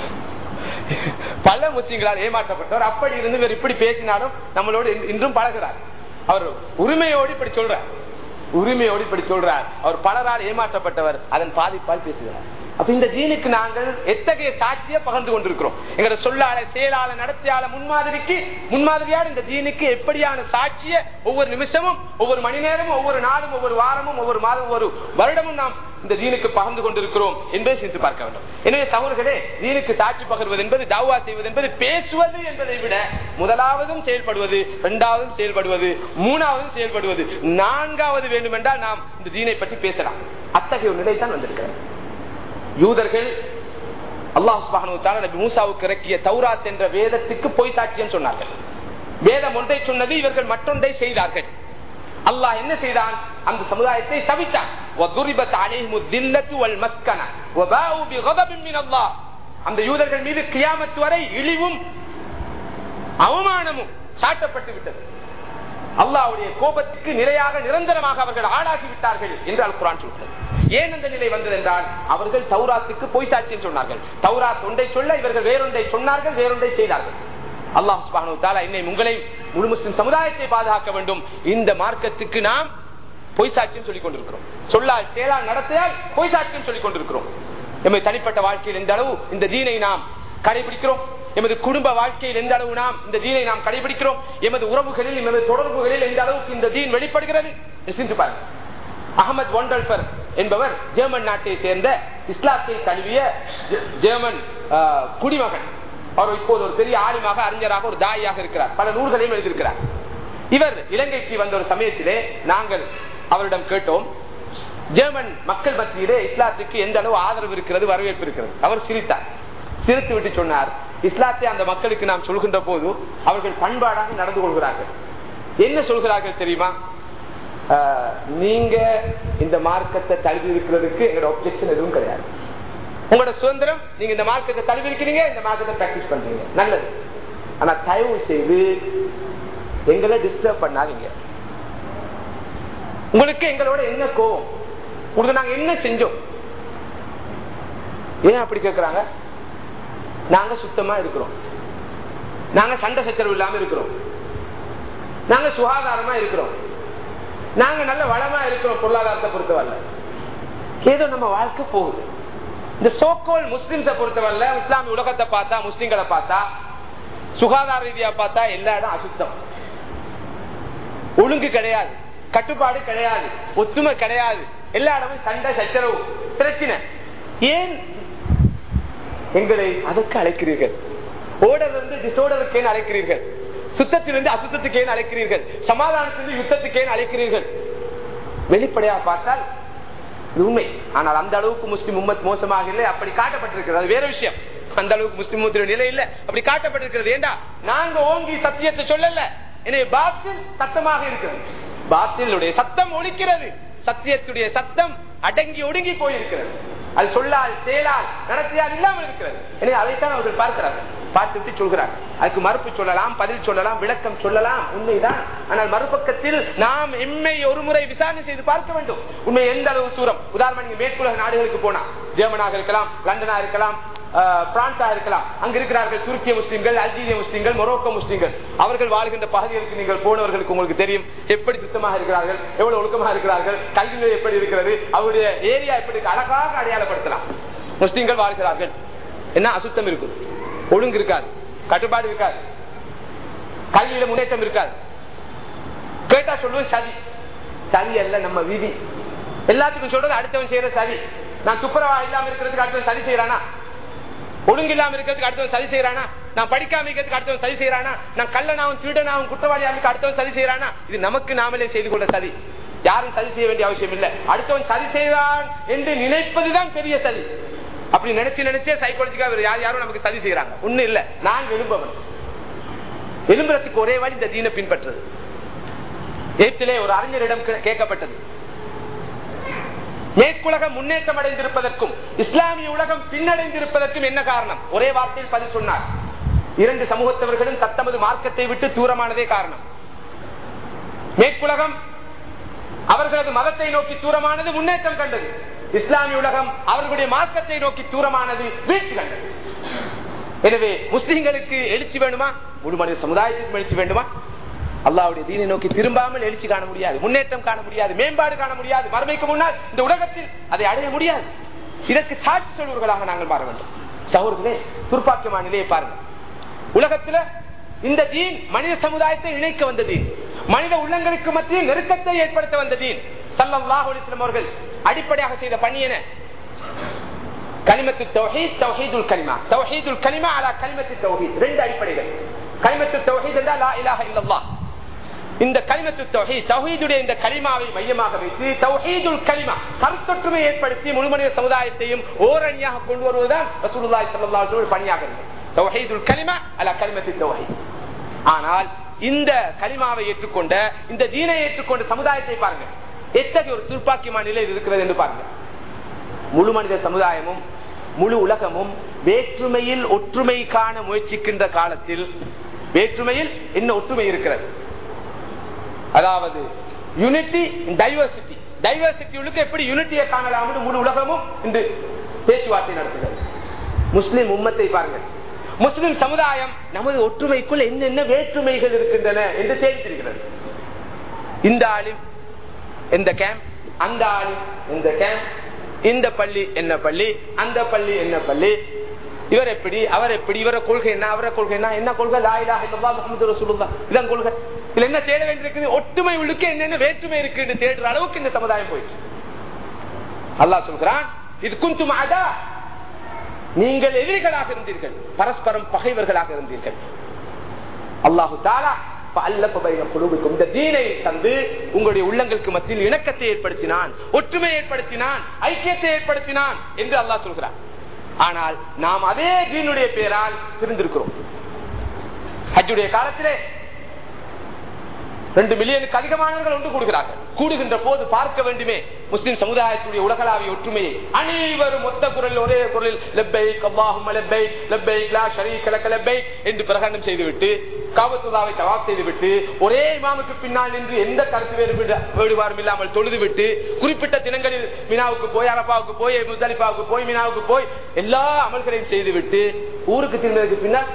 பல முஸ்லீம்களால் ஏமாற்றப்பட்டவர் அப்படி இருந்து இவர் இப்படி பேசினாலும் நம்மளோடு இன்- இன்றும் பழகிறார் அவர் உரிமையோடு இப்படி சொல்றார் உரிமையோடு இப்படி சொல்றார் அவர் பலரால் ஏமாற்றப்பட்டவர் அதன் பாதிப்பால் பேசுகிறார் அப்ப இந்த தீனுக்கு நாங்கள் எத்தகைய சாட்சியை பகிர்ந்து கொண்டிருக்கிறோம் எங்களோட சொல்லாள செயலாள நடத்தியாள முன்மாதிரிக்கு முன்மாதிரியான இந்த தீனுக்கு எப்படியான சாட்சிய ஒவ்வொரு நிமிஷமும் ஒவ்வொரு மணி நேரமும் ஒவ்வொரு நாளும் ஒவ்வொரு வாரமும் ஒவ்வொரு மாதம் ஒவ்வொரு வருடமும் நாம் இந்த தீனுக்கு பகிர்ந்து கொண்டிருக்கிறோம் என்பதை சிந்தித்து பார்க்க வேண்டும் எனவே சகோதரர்களே தீனுக்கு சாட்சி பகிர்வது என்பது தாவா செய்வது என்பது பேசுவது என்பதை விட முதலாவதும் செயல்படுவது இரண்டாவதும் செயல்படுவது மூணாவதும் செயல்படுவது நான்காவது வேண்டுமென்றால் நாம் இந்த தீனை பற்றி பேசலாம் அத்தகைய ஒரு நிலை தான் வந்திருக்கிறது யூதர்கள் அல்லாஹ் சுப்ஹானஹு வ தஆலா நபி மூசாவுக்கு இறக்கிய தௌராத் என்ற வேதத்துக்கு பொய் சாட்சியம் சொன்னார்கள் வேதம் ஒன்றை சொன்னது இவர்கள் மற்றொன்றை செய்தார்கள் அல்லாஹ் என்ன செய்தான் அந்த சமுதாயத்தை சபித்தான் وَضُرِبَتْ عَلَيْهِمُ الذِّلَّةُ وَالْمَسْكَنَةُ وَبَاءُوا بِغَضَبٍ مِّنَ اللَّهِ அந்த யூதர்கள் மீது கியாமத் வரை இழிவும் அவமானமும் சாட்டப்பட்டு விட்டது அல்லாஹ்வுடைய கோபத்துக்கு நிலையாக நிரந்தரமாக அவர்கள் ஆளாகி விட்டார்கள் என்று அல் குரான் சொல்கிறது ஏன் அந்த நிலை வந்தது என்றால் அவர்கள் தௌராத்துக்கு பொய் சாட்சியம் சொன்னார்கள் தௌராத் ஒன்றை சொல்ல இவர்கள் வேறொன்றை சொன்னார்கள் வேறொன்றை செய்தார்கள் அல்லாஹ் சுப்ஹானஹு வ தஆலா என்னை உங்களை முழு முஸ்லிம் சமுதாயத்தை பாதுகாக்க வேண்டும் இந்த மார்க்கத்துக்கு நாம் பொய் சாட்சியம் சொல்லிக் கொண்டிருக்கிறோம் சொல்லால் செயலால் நடத்தையால் பொய் சாட்சியம் சொல்லிக் கொண்டிருக்கிறோம் எமது தனிப்பட்ட வாழ்க்கையில் எந்த அளவு இந்த தீனை நாம் கடைபிடிக்கிறோம் எமது குடும்ப வாழ்க்கையில் எந்த அளவு நாம் இந்த தீனை நாம் கடைபிடிக்கிறோம் எமது உறவுகளில் எமது தொடர்புகளில் எந்த அளவுக்கு இந்த தீன் வெளிப்படுகிறது சிந்து பாருங்க அகமது ஒண்டல்பர் என்பவர் ஜெர்மன் நாட்டை சேர்ந்த இஸ்லாத்தை தழுவிய ஜெ- ஜெர்மன் ஆ, குடிமகன் அவர் இப்போது ஒரு பெரிய ஆலிமாக அறிஞராக ஒரு தாயாக இருக்கிறார் பல நூல்களையும் எழுதியிருக்கிறார் இவர் இலங்கைக்கு வந்த ஒரு சமயத்திலே நாங்கள் அவரிடம் கேட்டோம் ஜெர்மன் மக்கள் மத்தியிலே இஸ்லாத்துக்கு எந்த அளவு ஆதரவு இருக்கிறது வரவேற்பு இருக்கிறது அவர் சிரித்தார் சிரித்து விட்டு சொன்னார் இஸ்லாத்தை அந்த மக்களுக்கு நாம் சொல்கின்ற போது அவர்கள் பண்பாடாக நடந்து கொள்கிறார்கள் என்ன சொல்கிறார்கள் தெரியுமா ஆஹ், நீங்க இந்த மார்க்கத்தை தழுவி இருக்கிறதுக்கு எங்களோட ஒப்ஜெக்ஷன் எதுவும் கிடையாது உங்களோட சுதந்திரம் நீங்க இந்த மார்க்கத்தை தழுவி இருக்கிறீங்க இந்த மார்க்கத்தை பிராக்டிஸ் பண்றீங்க நல்லது ஆனா தயவு செய்து எங்களை டிஸ்டர்ப் பண்ணாதீங்க உங்களுக்கு எங்களோட என்ன கோவம் உங்களுக்கு நாங்க என்ன செஞ்சோம் ஏன் அப்படி கேக்குறாங்க நாங்க சுத்தமா இருக்கிறோம் நாங்க சண்டை சச்சரவு இல்லாம இருக்கிறோம் நாங்க சுகாதாரமா இருக்கிறோம் நாங்க நல்ல வளமா இருக்கிறோம் பொருளாதாரத்தை பொறுத்தவரை ஏதோ நம்ம வாழ்க்கை போகுது இந்த சோக்கோல் முஸ்லிம்ஸை பொறுத்தவரை இஸ்லாமிய உலகத்தை பார்த்தா முஸ்லிம்களை பார்த்தா சுகாதார ரீதியா பார்த்தா எல்லா இடம் அசுத்தம் ஒழுங்கு கிடையாது கட்டுப்பாடு கிடையாது ஒத்துமை கிடையாது எல்லா இடமும் சண்டை சச்சரவு பிரச்சனை ஏன் எங்களை அதற்கு அழைக்கிறீர்கள் ஓடலிருந்து டிசோடருக்கு ஏன் அழைக்கிறீர்கள் சுத்தத்திலிருந்து அசுத்தத்துக்கு ஏன் அழைக்கிறீர்கள் சமாதானத்திலிருந்து யுத்தத்துக்கு ஏன் அழைக்கிறீர்கள் வெளிப்படையாக பார்த்தால் இது உண்மை ஆனால் அந்த அளவுக்கு முஸ்லிம் உம்மத் மோசமாக இல்லை அப்படி காட்டப்பட்டிருக்கிறது அது வேற விஷயம் அந்த அளவுக்கு முஸ்லிம் உம்மத்தின் நிலை இல்லை அப்படி காட்டப்பட்டிருக்கிறது ஏண்டா நாங்க ஓங்கி சத்தியத்தை சொல்லல எனவே பாத்தில் சத்தமாக இருக்கிறது பாத்திலுடைய சத்தம் ஒழிக்கிறது சத்தியத்துடைய சத்தம் அடங்கி ஒடுங்கி போயிருக்கிறது அது சொல்லால் செயலால் நடத்தியால் இல்லாமல் இருக்கிறது எனவே அதைத்தான் அவர்கள் பார்க்கிறார்கள் பார்த்துவிட்டு சொல்கிறார் அதுக்கு மறுப்பு சொல்லலாம் பதில் சொல்லலாம் விளக்கம் சொல்லலாம் உண்மைதான் ஆனால் மறுபக்கத்தில் நாம் எம்மை ஒரு முறை விசாரணை செய்து பார்க்க வேண்டும் உண்மை எந்த அளவு தூரம் உதாரணம் நீங்க மேற்குலக நாடுகளுக்கு போனா ஜெர்மனாக இருக்கலாம் லண்டனா இருக்கலாம் அஹ், பிரான்சா இருக்கலாம் அங்க இருக்கிறார்கள் துருக்கிய முஸ்லிம்கள் அல்ஜீரிய முஸ்லிம்கள் மொரோக்கோ முஸ்லிம்கள் அவர்கள் வாழ்கின்ற பகுதிகளுக்கு நீங்கள் போனவர்களுக்கு உங்களுக்கு தெரியும் எப்படி சுத்தமாக இருக்கிறார்கள் எவ்வளவு ஒழுக்கமாக இருக்கிறார்கள் கல்வி நிலை எப்படி இருக்கிறது அவருடைய ஏரியா எப்படி இருக்கு அழகாக அடையாளப்படுத்தலாம் முஸ்லிம்கள் வாழ்கிறார்கள் என்ன அசுத்தம் இருக்கும் ஒழுங்கு இருக்காது கட்டுப்பாடு இருக்காது கல்வியில முன்னேற்றம் இருக்காது கேட்டா சொல்லுவது சதி சதி அல்ல நம்ம விதி எல்லாத்துக்கும் சொல்றது அடுத்தவன் செய்யற சதி நான் துப்புரவா இல்லாம இருக்கிறதுக்கு அடுத்தவன் சதி செய்யறானா ஒழுங்கு இல்லாம இருக்கிறதுக்கு அடுத்தவன் சதி செய்யறானா நான் படிக்காம இருக்கிறதுக்கு அடுத்தவன் சதி செய்யறானா நான் கள்ளனாவும் திருடனாவும் குற்றவாளியாவுக்கு அடுத்தவன் சதி செய்யறானா இது நமக்கு நாமளே செய்து கொண்ட சதி யாரும் சதி செய்ய வேண்டிய அவசியம் இல்லை அடுத்தவன் சதி செய்தான் என்று நினைப்பதுதான் பெரிய சதி அப்படி நினைச்சு நினைச்சே சைக்காலஜிக்கா யார் யாரும் நமக்கு சதி செய்யறாங்க ஒண்ணு இல்ல நான் எழும்பவன் எழும்புறதுக்கு ஒரே வழி இந்த தீனை பின்பற்றுறது ஏத்திலே ஒரு அறிஞரிடம் கே- கேட்கப்பட்டது மேற்குலகம் முன்னேற்றம் அடைந்திருப்பதற்கும் இஸ்லாமிய உலகம் பின்னடைந்திருப்பதற்கும் என்ன காரணம் ஒரே வார்த்தையில் பதில் சொன்னார் இரண்டு சமூகத்தவர்களும் தத்தமது மார்க்கத்தை விட்டு தூரமானதே காரணம் மேற்குலகம் அவர்களது மதத்தை நோக்கி தூரமானது முன்னேற்றம் கண்டது இஸ்லாமிய உலகம் அவர்களுடைய மார்க்கத்தை நோக்கி தூரமானது வீழ்ச்சி கண்டது எனவே முஸ்லிம்களுக்கு எழுச்சி வேண்டுமா முழு மனித சமுதாயத்துக்கு எழுச்சி வேண்டுமா அல்லாவுடைய தீனை நோக்கி திரும்பாமல் எழுச்சி காண முடியாது முன்னேற்றம் காண முடியாது மேம்பாடு காண முடியாது மறுமைக்கு முன்னால் இந்த உலகத்தில் அதை அடைய முடியாது இதற்கு சாட்சி சொல்வர்களாக நாங்கள் மாற வேண்டும் சகோதரர்களே துர்ப்பாக்கியமான நிலையை பாருங்கள் உலகத்துல இந்த தீன் மனித சமுதாயத்தை இணைக்க வந்த தீன் மனித உள்ளங்களுக்கு மத்தியில் நெருக்கத்தை ஏற்படுத்த வந்த தீன் சல்லல்லாஹு அலைஹி வஸல்லம் அவர்கள் அடிப்படையாக செய்த பணி என கலிமத்து தௌஹீத் தௌஹீதுல் கலிமா தௌஹீதுல் கலிமா அலா கலிமத்து தௌஹீத் ரெண்டு அடிப்படைகள் கலிமத்து தௌஹீத் என்றால் லா இலாஹ இல்லல்லாஹ் இந்த கலிமத்து தௌஹீத் தௌஹீதுடைய இந்த கலிமாவை மையமாக வைத்து தௌஹீதுல் கலிமா கருத்தொற்றுமை ஏற்படுத்தி முழுமனித சமுதாயத்தையும் ஓரணியாக கொண்டு வருவதுதான் ரசூலுல்லாஹி ஸல்லல்லாஹு அலைஹி வஸல்லம் பணியாக இருந்தது தௌஹீதுல் கலிமா அலா கலிமத்து தௌஹீத் ஆனால் இந்த கலிமாவை ஏற்றுக்கொண்ட இந்த தீனை ஏற்றுக்கொண்ட சமுதாயத்தை பாருங்க எத்தகைய ஒரு துர்ப்பாக்கியமான நிலையில் இருக்கிறது என்று பாருங்க முழு மனித சமுதாயமும் முழு உலகமும் வேற்றுமையில் ஒற்றுமை காண முயற்சிக்கின்ற காலத்தில் வேற்றுமையில் என்ன ஒற்றுமை இருக்கிறது அதாவது யூனிட்டி டைவர்சிட்டி டைவர்சிட்டி எப்படி யூனிட்டியை காணலாம் முழு உலகமும் இன்று பேச்சுவார்த்தை நடத்துகிறது முஸ்லிம் உம்மத்தை பாருங்கள் முஸ்லிம் சமுதாயம் நமது ஒற்றுமைக்குள் என்னென்ன வேற்றுமைகள் இருக்கின்றன என்று தெரிவித்திருக்கிறது இந்த ஆளும் இந்த கேம்ப் அந்த ஆளும் இந்த கேம்ப் இந்த பள்ளி என்ன பள்ளி அந்த பள்ளி என்ன பள்ளி இவர் எப்படி அவர் எப்படி இவர கொள்கை என்ன அவர கொள்கை என்ன என்ன கொள்கை லாயிலா இல்லவா முகமது ரசூலுல்லா இதான் கொள்கை இதுல என்ன தேட வேண்டியிருக்குது ஒற்றுமை உள்ளுக்கு என்னென்ன வேற்றுமை இருக்கு தேடுற அளவுக்கு இந்த சமுதாயம் போயிட்டு அல்லாஹ் சொல்கிறான் இது குந்தும் அதா நீங்கள் எதிரிகளாக இருந்தீர்கள் பரஸ்பரம் பகைவர்களாக இருந்தீர்கள் அல்லாஹு தாலா இந்த தீனை தந்து உங்களுடைய உள்ளங்களுக்கு மத்தியில் இணக்கத்தை ஏற்படுத்தினான் ஒற்றுமை ஏற்படுத்தினான் ஐக்கியத்தை ஏற்படுத்தினான் என்று அல்லாஹ் சொல்கிறான் ஆனால் நாம் அதே தீனுடைய பெயரால் பிரிந்திருக்கிறோம் ஹஜ்ஜுடைய காலத்திலே ரெண்டு மில்லியனுக்கு அதிகமானவர்கள் ஒன்று கூடுகிறார்கள் கூடுகின்ற போது பார்க்க வேண்டுமே முஸ்லிம் சமுதாயத்துடைய உலகளாவிய ஒற்றுமையை அனைவரும் ஒத்த குரல் ஒரே குரலில் லெப்பைக் அல்லாஹும் லெப்பைக் லெப்பைக் லா ஷரீக் லக லெப்பைக் என்று பிரகடனம் செய்துவிட்டு காவத்துல்லாவை தவாப் செய்துவிட்டு ஒரே இமாமுக்கு பின்னால் நின்று எந்த கருத்து வேறுபாடு வேறுபாடும் இல்லாமல் தொழுது விட்டு குறிப்பிட்ட தினங்களில் மினாவுக்கு போய் அரப்பாவுக்கு போய் முத்தலிப்பாவுக்கு போய் மினாவுக்கு போய் எல்லா அமல்களையும் செய்துவிட்டு ஊருக்கு திரும்பியதுக்கு பின்னால்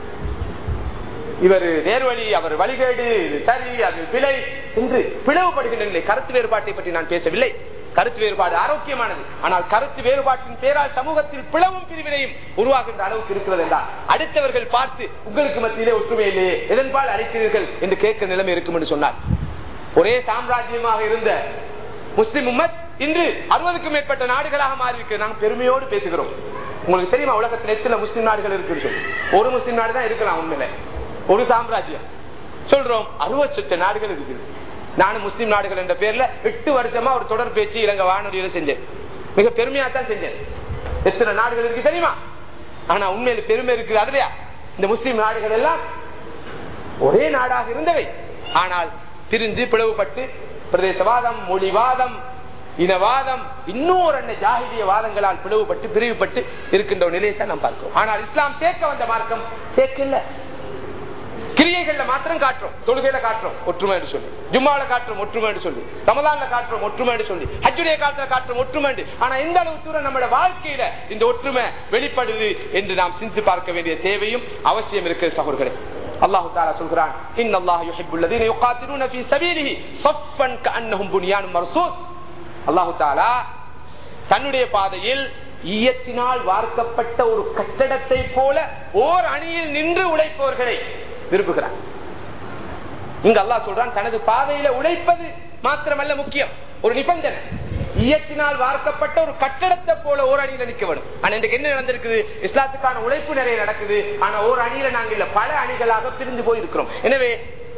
இவர் நேர்வழி அவர் வழிகேடு இது சரி அது பிழை என்று பிளவுபடுகின்ற நிலை கருத்து வேறுபாட்டை பற்றி நான் பேசவில்லை கருத்து வேறுபாடு ஆரோக்கியமானது ஆனால் கருத்து வேறுபாட்டின் பேரால் சமூகத்தில் பிளவும் பிரிவினையும் உருவாகின்ற அளவுக்கு இருக்கிறது என்றால் அடுத்தவர்கள் பார்த்து உங்களுக்கு மத்தியிலே ஒற்றுமை இல்லையே எதன்பால் அழைக்கிறீர்கள் என்று கேட்கிற நிலைமை இருக்கும் என்று சொன்னார் ஒரே சாம்ராஜ்யமாக இருந்த முஸ்லிம் உம்மத் இன்று அறுபதுக்கும் மேற்பட்ட நாடுகளாக மாறி இருக்கு நாங்கள் பெருமையோடு பேசுகிறோம் உங்களுக்கு தெரியுமா உலகத்தில் எத்தனை முஸ்லிம் நாடுகள் இருக்கு ஒரு முஸ்லிம் நாடு தான் இருக்கலாம் உண்மையில ஒரு சாம்ராஜ்யம் சொல்றோம் அறுபது சொச்ச நாடுகள் இருக்குது நானும் முஸ்லிம் நாடுகள் என்ற பேர்ல எட்டு வருஷமா ஒரு தொடர் பேச்சு இலங்கை வானொலியில செஞ்சேன் மிக பெருமையா தான் செஞ்சேன் எத்தனை நாடுகள் இருக்கு தெரியுமா ஆனா உண்மையில பெருமை இருக்குது அதுலையா இந்த முஸ்லிம் நாடுகள் எல்லாம் ஒரே நாடாக இருந்தவை ஆனால் பிரிந்து பிளவுபட்டு பிரதேசவாதம் மொழிவாதம் இனவாதம் இன்னொரு அண்ண ஜாகிரிய வாதங்களால் பிளவுபட்டு பிரிவுபட்டு இருக்கின்ற ஒரு நிலையை தான் நாம் பார்க்கிறோம் ஆனால் இஸ்லாம் சேர்க்க வந்த மார்க்கம் சேர்க்க இல்லை கிரியைகள்ல மாத்திரம் காட்டுறோம் தொழுகையில காட்டுறோம் ஒற்றுமை சொல்லி ஜும்மாவில காட்டுறோம் ஒற்றுமை சொல்லி ரமலான்ல காட்டுறோம் ஒற்றுமை சொல்லி ஹஜ்ஜுடைய காட்டுல காட்டுறோம் ஒற்றுமை ஆனா எந்த அளவு தூரம் நம்மளோட வாழ்க்கையில இந்த ஒற்றுமை வெளிப்படுது என்று நாம் சிந்தித்து பார்க்க வேண்டிய தேவையும் அவசியம் இருக்கிற சகோதரர்களே அல்லாஹு தாலா சொல்கிறான் இன் அல்லாஹ் யுஹிப்புல்லதீன யுகாத்திலூன ஃபீ சபீலிஹி ஸஃபன் கஅன்னஹும் புன்யானும் மர்சூஸ் அல்லாஹு தாலா தன்னுடைய பாதையில் ஈயத்தினால் வார்க்கப்பட்ட ஒரு கட்டடத்தை போல ஓர் அணியில் நின்று உழைப்பவர்களை விரும்புகிறான் இங்க அல்லாஹ் சொல்றான் தனது பாதையில உழைப்பது மாத்திரமல்ல முக்கியம் ஒரு நிபந்தனை ஈயத்தினால் வார்க்கப்பட்ட ஒரு கட்டடத்தை போல ஓர் அணியில நிக்க வேணும் ஆனா இன்றைக்கு என்ன நடந்திருக்குது இஸ்லாத்துக்கான உழைப்பு நிறைய நடக்குது ஆனா ஒரு அணியில நாங்க இல்ல பல அணிகளாக பிரிந்து போய் இருக்கிறோம் எனவே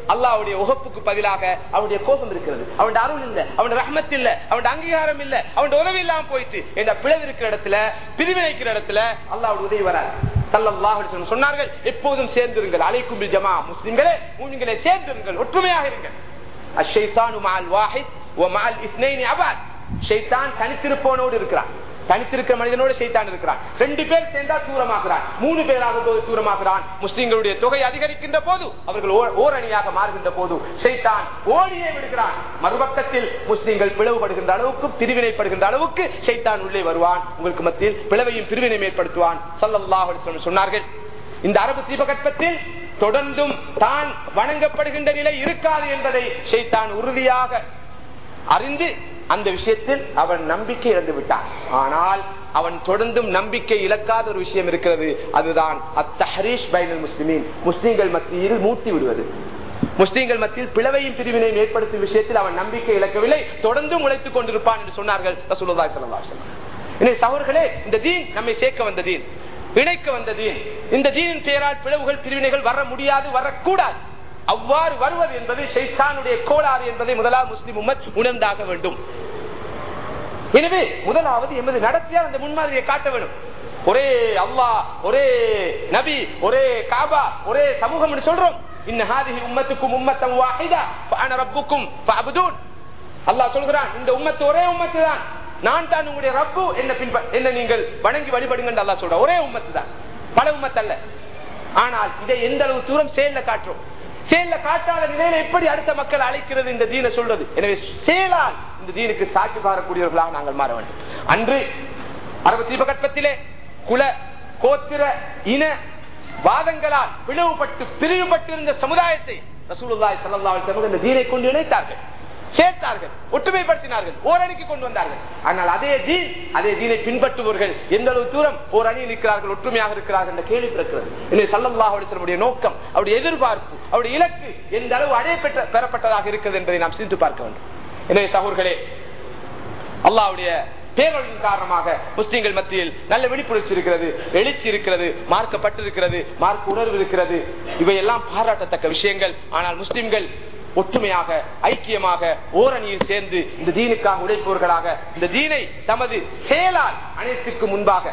அல்லாவுடைய உகப்புக்கு பதிலாக அவனுடைய கோபம் இருக்கிறது அவனுடைய அருள் இல்ல அவனுடைய ரஹமத் இல்ல அவனுடைய அங்கீகாரம் இல்ல அவனுடைய உதவி இல்லாம போயிட்டு என்ற பிளவு இருக்கிற இடத்துல பிரிவினைக்கிற இடத்துல அல்லாவுடைய உதவி வராது சல்லல்லாஹு அலைஹி வஸல்லம் சொன்னார்கள் எப்போதும் சேர்ந்திருங்கள் அலைக்கும் பில் ஜமா முஸ்லிம்களே மூமின்களே சேர்ந்திருங்கள் ஒற்றுமையாக இருங்கள் அஷைத்தானு மஅல் வாஹித் வ மஅல் இஸ்னைனி அபாத் ஷைத்தான் தனித்திருப்பவனோடு இருக்கிறான் தனித்திருக்கிற மனிதனோடு சைத்தான் இருக்கிறான் ரெண்டு பேர் சேர்ந்தா தூரமாகிறான் மூணு பேராக போது தூரமாகிறான் முஸ்லிம்களுடைய தொகை அதிகரிக்கின்ற போது அவர்கள் ஓ- ஓர் அணியாக மாறுகின்ற போது சைத்தான் ஓடியே விடுகிறான் மறுபக்கத்தில் முஸ்லிம்கள் பிளவுபடுகின்ற அளவுக்கு பிரிவினைப்படுகின்ற அளவுக்கு சைத்தான் உள்ளே வருவான் உங்களுக்கு மத்தியில் பிளவையும் பிரிவினை ஏற்படுத்துவான் சல்லல்லாஹு அலைஹி வஸல்லம் சொன்னார்கள் இந்த அரபு தீபகற்பத்தில் தொடர்ந்தும் தான் வணங்கப்படுகின்ற நிலை இருக்காது என்பதை ஷைத்தான் உறுதியாக அறிந்து அந்த விஷயத்தில் அவன் நம்பிக்கை இழந்து விட்டான் ஆனால் அவன் தொடர்ந்தும் நம்பிக்கை இழக்காத ஒரு விஷயம் இருக்கிறது அதுதான் அத்தஹரீஷ் பைனல் முஸ்லிமின் முஸ்லிம்கள் மத்தியில் மூட்டி விடுவது முஸ்லிம்கள் மத்தியில் பிளவையும் பிரிவினையும் ஏற்படுத்தும் விஷயத்தில் அவன் நம்பிக்கை இழக்கவில்லை தொடர்ந்தும் உழைத்துக் கொண்டிருப்பான் என்று சொன்னார்கள் ரசூலுல்லாஹி ஸல்லல்லாஹு அலைஹி வஸல்லம். எனவே சகோதரர்களே இந்த தீன் நம்மை சேர்க்க வந்த தீன் இணைக்க வந்த தீன் இந்த தீனின் பெயரால் பிளவுகள் பிரிவினைகள் வர முடியாது வரக்கூடாது அவ்வாறு வருவது என்பது ஷைத்தானுடைய கோளாறு என்பதை முதலாவது முஸ்லிம் உம்மத் உணர்ந்தாக வேண்டும் எனவே முதலாவது எமது நடத்தியால் அந்த முன்மாதிரியை காட்ட வேண்டும் ஒரே அல்லாஹ் ஒரே நபி ஒரே காபா ஒரே சமூகம் என்று சொல்றோம் இன்ன ஹாதிஹி உம்மத்துக்கும் உம்மத்தம் வாஹிதா ஃபஅன ரப்புக்கும் ஃபஅபுதூன் அல்லாஹ் சொல்கிறான் இந்த உம்மத்து ஒரே உம்மத்து தான் நான் தான் உங்களுடைய ரப்பு என்ன பின்ப என்ன நீங்கள் வணங்கி வழிபடுங்க என்று அல்லாஹ் சொல்றான் ஒரே உம்மத்து தான் பல உம்மத்து அல்ல ஆனால் இதை எந்த அளவு தூரம் செயல்ல காட்டுறோம் செயல்ல காட்டாத நிலையில எப்படி அடுத்த மக்கள் அழைக்கிறது இந்த தீனை சொல்றது எனவே செயலால் இந்த தீனுக்கு சாட்சி பாரக்கூடியவர்களாக நாங்கள் மாற வேண்டும் அன்று அரபு தீபகற்பத்திலே குல கோத்திர இன வாதங்களால் பிளவுபட்டு பிரிவுபட்டிருந்த சமுதாயத்தை ரசூலுல்லாஹி ஸல்லல்லாஹு அலைஹி வஸல்லம் இந்த தீனை கொண்டு இணைத்தார்கள் சேர்த்தார்கள் ஒற்றுமைப்படுத்தினார்கள் ஓரணிக்கு கொண்டு வந்தார்கள் ஆனால் அதே தீன் அதே தீனை பின்பற்றுபவர்கள் எந்த அளவு தூரம் ஓர் அணியில் இருக்கிறார்கள் ஒற்றுமையாக இருக்கிறார்கள் என்ற கேள்வி பிறக்கிறது எனவே சல்லல்லாஹு அலைஹி வஸல்லம் உடைய நோக்கம் அவருடைய எதிர்பார்ப்பு அவருடைய இலக்கு எந்த அளவு அடைய பெற்ற பெறப்பட்டதாக இருக்கிறது என்பதை நாம் சிந்தித்து பார்க்க வேண்டும் எனவே சகோதரர்களே அல்லாவுடைய பேரொழியின் காரணமாக முஸ்லிம்கள் மத்தியில் நல்ல விழிப்புணர்ச்சி இருக்கிறது எழுச்சி இருக்கிறது மார்க்கப்பட்டிருக்கிறது மார்க்க உணர்வு இருக்கிறது இவையெல்லாம் பாராட்டத்தக்க விஷயங்கள் ஆனால் முஸ்லிம்கள் ஒற்றுமையாக ஐக்கியமாக ஓரணியில் சேர்ந்து இந்த தீனுக்காக உழைப்பவர்களாக இந்த தீனை தமது செயலால் அனைத்திற்கு முன்பாக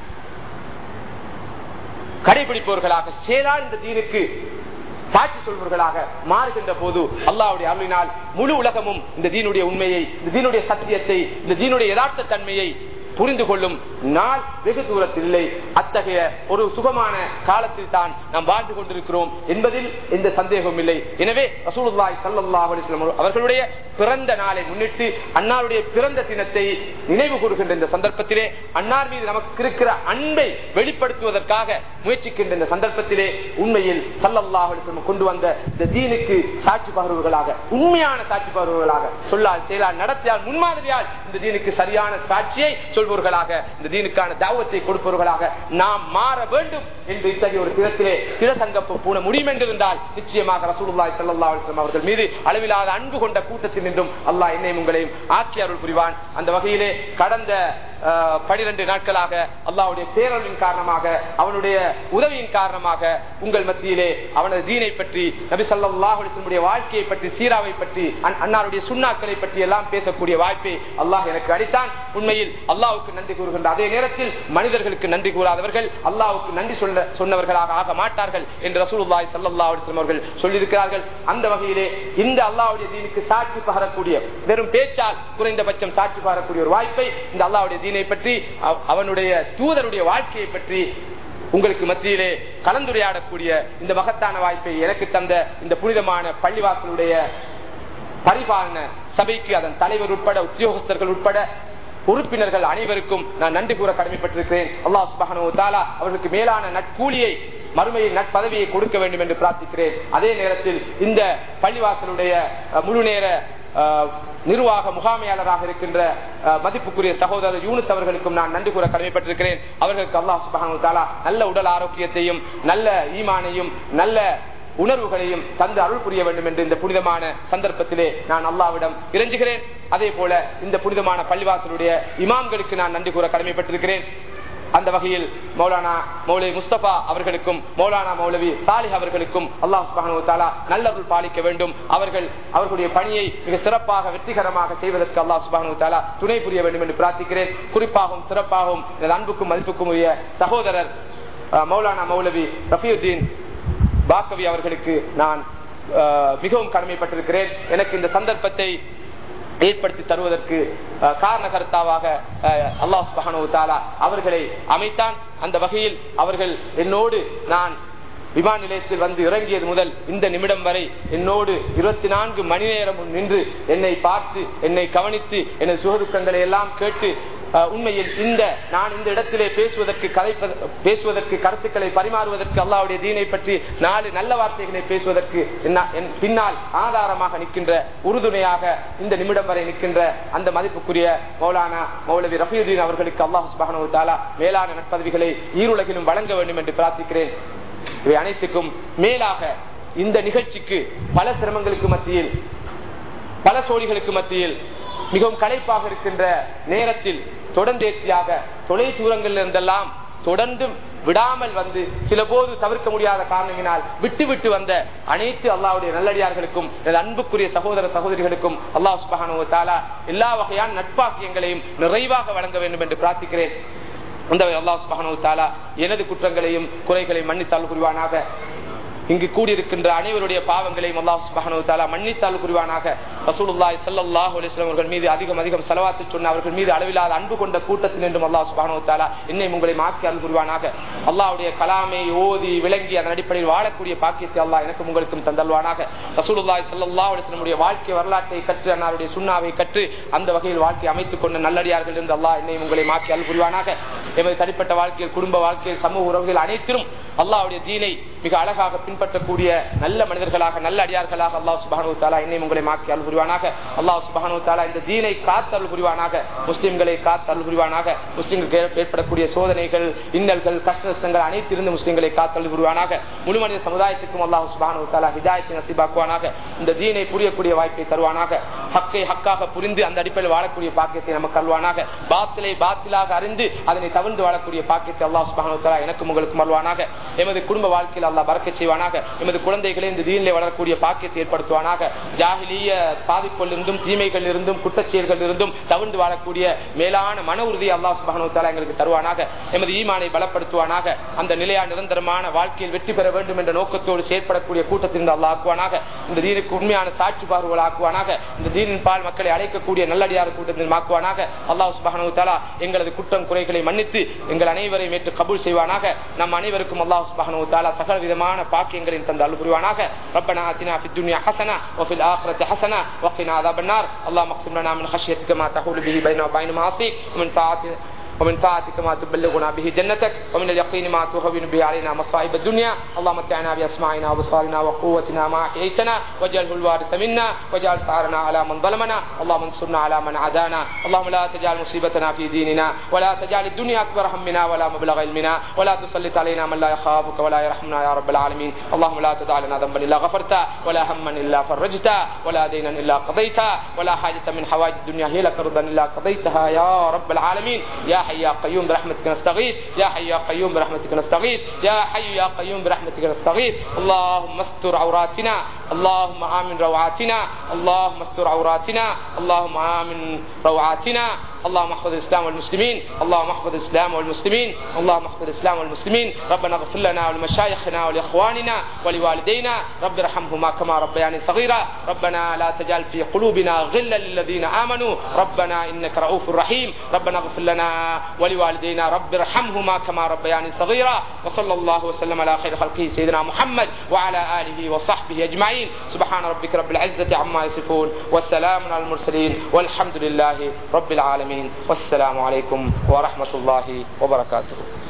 கடைபிடிப்பவர்களாக செயலால் இந்த தீனுக்கு சாட்சி சொல்வர்களாக மாறுகின்ற போது அல்லாவுடைய அருளினால் முழு உலகமும் இந்த தீனுடைய உண்மையை இந்த தீனுடைய சத்தியத்தை இந்த தீனுடைய யதார்த்த தன்மையை புரிந்து கொள்ளும் நாள் வெகு தூரத்தில் இல்லை அத்தகைய ஒரு சுகமான காலத்தில் தான் நாம் வாழ்ந்து கொண்டிருக்கிறோம் என்பதில் எந்த சந்தேகமும் இல்லை எனவே ரசூலுல்லாஹி ஸல்லல்லாஹு அலைஹி வஸல்லம் அவர்களுடைய பிறந்த நாளை முன்னிட்டு அன்னாருடைய பிறந்த தினத்தை நினைவு கூறுகின்ற இந்த சந்தர்ப்பத்திலே அன்னார் மீது நமக்கு இருக்கிற அன்பை வெளிப்படுத்துவதற்காக முயற்சிக்கின்ற இந்த சந்தர்ப்பத்திலே உண்மையில் சல்லல்லாஹு அலைஹி வஸல்லம் கொண்டு வந்த இந்த தீனுக்கு சாட்சி பகர்வுகளாக உண்மையான சாட்சி பகர்வுகளாக சொல்லால் செயலால் நடத்தியால் முன்மாதிரியால் இந்த தீனுக்கு சரியான சாட்சியை சொல்பவர்களாக இந்த தீனுக்கான தாவத்தை கொடுப்பவர்களாக நாம் மாற வேண்டும் என்று இத்தகைய ஒரு தினத்திலே திரசங்கப்பம் பூண முடியும் என்றிருந்தால் நிச்சயமாக ரசூலுல்லாஹி ஸல்லல்லாஹு அலைஹி வஸல்லம் அவர்கள் மீது அளவிலாத அன்பு கொண்ட கூட்டத்தில் நின்றும் அல்லாஹ் என்னையும் உங்களையும் ஆக்கி அருள் புரிவான் அந்த வகையிலே கடந்த பனிரெண்டு நாட்களாக அல்லாவுடைய பேரலின் காரணமாக அவனுடைய உதவியின் காரணமாக உங்கள் மத்தியிலே அவனது தீனை பற்றி நபி சல்லாஹுடைய வாழ்க்கையை பற்றி சீராவை பற்றி அன்- அன்னாருடைய சுண்ணாக்களை பற்றி எல்லாம் பேசக்கூடிய வாய்ப்பை அல்லாஹ் எனக்கு அளித்தான் உண்மையில் அல்லாஹ்வுக்கு நன்றி கூறுகின்ற அதே நேரத்தில் மனிதர்களுக்கு நன்றி கூறாதவர்கள் அல்லாஹ்வுக்கு நன்றி சொல்ல சொன்னவர்களாக ஆக மாட்டார்கள் என்று ரசூலுல்லாஹி ஸல்லல்லாஹு அலைஹி வஸல்லம் அவர்கள் சொல்லியிருக்கிறார்கள் அந்த வகையிலே இந்த அல்லாஹ்வுடைய தீனுக்கு சாட்சி பகரக்கூடிய வெறும் பேச்சால் குறைந்தபட்சம் சாட்சி பகரக்கூடிய ஒரு வாய்ப்பை இந்த அல்லாஹ்வுடைய தீனை பற்றி அவ- அவனுடைய தூதருடைய வாழ்க்கையை பற்றி உங்களுக்கு மத்தியிலே கலந்துரையாடக்கூடிய இந்த மகத்தான வாய்ப்பை எனக்கு தந்த இந்த புனிதமான பள்ளிவாசலுடைய பரிபாலன சபைக்கு அதன் தலைவர் உட்பட உத்தியோகஸ்தர்கள் உட்பட உறுப்பினர்கள் அனைவருக்கும் நான் நன்றி கூற கடமைப்பட்டிருக்கிறேன் அல்லாஹ் சுபஹானஹு வ தஆலா அவர்களுக்கு மேலான நட்கூலியை மறுமையில் நட்பதவியை கொடுக்க வேண்டும் என்று பிரார்த்திக்கிறேன் அதே நேரத்தில் இந்த பள்ளிவாசலுடைய அஹ், முழு நேர அஹ், நிர்வாக முகாமையாளராக இருக்கின்ற அஹ், மதிப்புக்குரிய சகோதரர் யூனுஸ் அவர்களுக்கும் நான் நன்றி கூற கடமைப்பட்டிருக்கிறேன் அவர்களுக்கு அல்லாஹ் சுபஹானஹு வ தஆலா நல்ல உடல் ஆரோக்கியத்தையும் நல்ல ஈமானையும் நல்ல உணர்வுகளையும் தந்து அருள் புரிய வேண்டும் என்று இந்த புனிதமான சந்தர்ப்பத்திலே நான் அல்லாவிடம் இறைஞ்சுகிறேன் அதே போல இந்த புனிதமான பள்ளிவாசலுடைய இமாம்களுக்கு நான் நன்றி கூற கடமைப்பட்டிருக்கிறேன் அந்த வகையில் மௌலானா மௌலவி முஸ்தபா அவர்களுக்கும் மௌலானா மௌலவி சாலிஹ் அவர்களுக்கும் அல்லாஹ் சுப்ஹானஹு தஆலா நல்லருள் பாலிக்க வேண்டும் அவர்கள் அவர்களுடைய பணியை மிக சிறப்பாக வெற்றிகரமாக செய்வதற்கு அல்லாஹ் சுப்ஹானஹு தஆலா துணை புரிய வேண்டும் என்று பிரார்த்திக்கிறேன் குறிப்பாகவும் சிறப்பாகவும் எனது அன்புக்கும் மதிப்புக்கும் உரிய சகோதரர் அஹ், மௌலானா மௌலவி ரஃபியுத்தீன் பாக்கவி அவர்களுக்கு நான் அஹ், மிகவும் கடமைப்பட்டிருக்கிறேன் எனக்கு இந்த சந்தர்ப்பத்தை ஏற்படுத்தி தருவதற்கு அஹ், காரணகர்த்தாவாக அஹ், அல்லாஹ் சுப்ஹானஹு தஆலா அவர்களை அமைத்தான் அந்த வகையில் அவர்கள் என்னோடு நான் விமான நிலையத்தில் வந்து இறங்கியது முதல் இந்த நிமிடம் வரை என்னோடு இருபத்தி நான்கு மணி நேரம் நின்று என்னை பார்த்து என்னை கவனித்து எனது சுகதுக்கங்களை எல்லாம் கேட்டு அஹ், உண்மையில் இந்த நான் இந்த இடத்திலே பேசுவதற்கு கதைப்ப- பேசுவதற்கு கருத்துக்களை பரிமாறுவதற்கு அல்லாவுடைய தீனை பற்றி நாலு நல்ல வார்த்தைகளை பேசுவதற்கு என்ன- என் பின்னால் ஆதாரமாக நிற்கின்ற உறுதுணையாக இந்த நிமிடம் வரை நிற்கின்ற அந்த மதிப்புக்குரிய மௌலானா மௌலவி ரஃபியுதீன் அவர்களுக்கு அல்லாஹ் சுப்ஹானஹு வ தஆலா மேலான நற்பதவிகளை ஈருலகிலும் வழங்க வேண்டும் என்று பிரார்த்திக்கிறேன் இவை அனைத்துக்கும் மேலாக இந்த நிகழ்ச்சிக்கு பல சிரமங்களுக்கு மத்தியில் பல சோழிகளுக்கு மத்தியில் மிகவும் களைப்பாக இருக்கின்ற நேரத்தில் தொடர்ந்தேர்ச்சியாக தொலை தூரங்களில் இருந்தெல்லாம் தொடர்ந்தும் விடாமல் வந்து சில போது தவிர்க்க முடியாத காரணத்தினால் விட்டு விட்டு வந்த அனைத்து அல்லாவுடைய நல்லடியார்களுக்கும் எனது அன்புக்குரிய சகோதர சகோதரிகளுக்கும் அல்லாஹ் சுபஹானு தாலா எல்லா வகையான நட்பாக்கியங்களையும் நிறைவாக வழங்க வேண்டும் என்று பிரார்த்திக்கிறேன் அந்த அல்லாஹ் சுபஹானு தாலா எனது குற்றங்களையும் குறைகளையும் மன்னித்தால் புரிவானாக இங்கு கூடியிருக்கின்ற அனைவருடைய பாவங்களையும் அல்லாஹ் சுப்ஹானஹு தஆலா மன்னித்தால் புரிவானாக ரசூலுல்லாஹி ஸல்லல்லாஹு அலைஹி வஸல்லம் அவர்கள் மீது அதிகம் அதிகம் ஸலவாத்து சொன்ன அவர்கள் மீது அளவில்லாத அன்பு கொண்ட கூட்டத்தில் என்றும் அல்லாஹ் சுப்ஹானஹு தஆலா என்னை உங்களை மாற்றி அருள் புரிவானாக அல்லாஹ்வுடைய கலாமை ஓதி விளங்கி அதன் அடிப்படையில் வாழக்கூடிய பாக்கியத்தை அல்லாஹ் எனக்கும் உங்களுக்கும் தந்தல்வானாக ரசூலுல்லாஹி ஸல்லல்லாஹு அலைஹி வஸல்லம் வாழ்க்கை வரலாற்றை கற்று அன்னாருடைய சுண்ணாவை கற்று அந்த வகையில் வாழ்க்கை அமைத்துக் கொண்ட நல்லடியார்கள் என்று அல்லாஹ் என்னை உங்களை மாற்றி அருள் புரிவானாக எமது தனிப்பட்ட வாழ்க்கையில் குடும்ப வாழ்க்கையில் சமூக உறவுகள் அனைத்திலும் அல்லாஹ்வுடைய தீனை மிக அழகாக பின்பற்றக்கூடிய நல்ல மனிதர்களாக நல்ல அடியார்களாக அல்லாஹ் சுபஹானு தாலா என்னை உங்களை மாற்றி அருள் புரிவானாக அல்லாஹ் சுபஹானு தாலா இந்த தீனை காத்து அருள் புரிவானாக முஸ்லிம்களை காத்து அருள் புரிவானாக முஸ்லிம்களுக்கு ஏற்ப- ஏற்படக்கூடிய சோதனைகள் இன்னல்கள் கஷ்ட நஷ்டங்கள் அனைத்திலிருந்து முஸ்லிம்களை காத்து அருள் புரிவானாக முழு மனித சமுதாயத்துக்கும் அல்லாஹ் சுபஹானு தாலா ஹிதாயத்தை நசிபாக்குவானாக இந்த தீனை புரியக்கூடிய வாய்ப்பை தருவானாக ஹக்கை ஹக்காக புரிந்து அந்த அடிப்படையில் வாழக்கூடிய பாக்கியத்தை நமக்கு அருள்வானாக பாத்திலை பாத்திலாக அறிந்து அதனை தவிர்த்து வாழக்கூடிய பாக்கியத்தை அல்லாஹ் சுபஹானு தாலா எனக்கும் உங்களுக்கும் அருள்வானாக எமது குடும்ப வாழ்க்கையில் அல்லாஹ் பறக்க செய்வானாக எமது குழந்தைகளை இந்த தீனிலே வளரக்கூடிய பாக்கியத்தை ஏற்படுத்துவானாக ஜாகிலிய பாதிப்பில் இருந்தும் தீமைகள் இருந்தும் குற்றச்செயல்கள் இருந்தும் தவிர்த்து வாழக்கூடிய மேலான மன உறுதியை அல்லாஹ் சுபஹானு தாலா எங்களுக்கு தருவானாக எமது ஈமானை பலப்படுத்துவானாக அந்த நிலையா நிரந்தரமான வாழ்க்கையில் வெற்றி பெற வேண்டும் என்ற நோக்கத்தோடு செயற்படக்கூடிய கூட்டத்திலிருந்து அல்லாஹ் ஆக்குவானாக இந்த தீனுக்கு உண்மையான சாட்சி பார்வைகள் ஆக்குவானாக இந்த தீனின் பால் மக்களை அழைக்கக்கூடிய நல்லடியார் கூட்டத்தில் ஆக்குவானாக அல்லாஹ் சுபஹானு தாலா எங்களது குற்றம் குறைகளை மன்னித்து எங்கள் அனைவரையும் ஏற்று கபூல் செய்வானாக நம் அனைவருக்கும் அல்லாஹ் சுபஹானு தாலா சகல விதமான பாக்கியங்களின் தந்து அருள் புரிவானாக ربنا آتنا في الدنيا حسنة وفي الآخرة حسنة وقنا عذاب النار اللهم اقسم لنا من خشيتك ما تحول به بيننا وبين معاصيك ومن طاعتك ومن طاعتك ما تبلغنا به جنتك ومن اليقين ما تهون به علينا مصائب الدنيا اللهم متعنا باسماعنا وبصارنا وقوتنا ما احييتنا واجعله الوارث منا واجعل ثارنا على من ظلمنا اللهم انصرنا على من عادانا اللهم لا تجعل مصيبتنا في ديننا ولا تجعل الدنيا اكبر همنا ولا مبلغ علمنا ولا تسلط علينا من لا يخافك ولا يرحمنا يا رب العالمين اللهم لا تدع لنا ذنبا الا غفرته ولا هما الا فرجته ولا دينا الا قضيته ولا حاجه من حوائج الدنيا هي لك رضا الا قضيتها يا رب العالمين يا حي يا قيوم برحمتك نستغيث يا حي يا قيوم برحمتك نستغيث يا حي يا قيوم برحمتك نستغيث اللهم استر عوراتنا اللهم آمن روعاتنا اللهم استر عوراتنا اللهم آمن روعاتنا اللهم احفظ الاسلام والمسلمين اللهم احفظ الاسلام والمسلمين اللهم احفظ الاسلام والمسلمين ربنا اغفر لنا ولمشايخنا ولاخواننا ولوالدينا رب ارحمهما كما ربياني صغيرا ربنا لا تجعل في قلوبنا غلا للذين امنوا ربنا انك رؤوف رحيم ربنا اغفر لنا ولوالدينا رب ارحمهما كما ربياني صغيرا وصلى الله وسلم على خير خلقه سيدنا محمد وعلى اله وصحبه اجمعين سبحان ربك رب العزه عما يصفون والسلام على المرسلين والحمد لله رب العالمين والسلام عليكم ورحمه الله وبركاته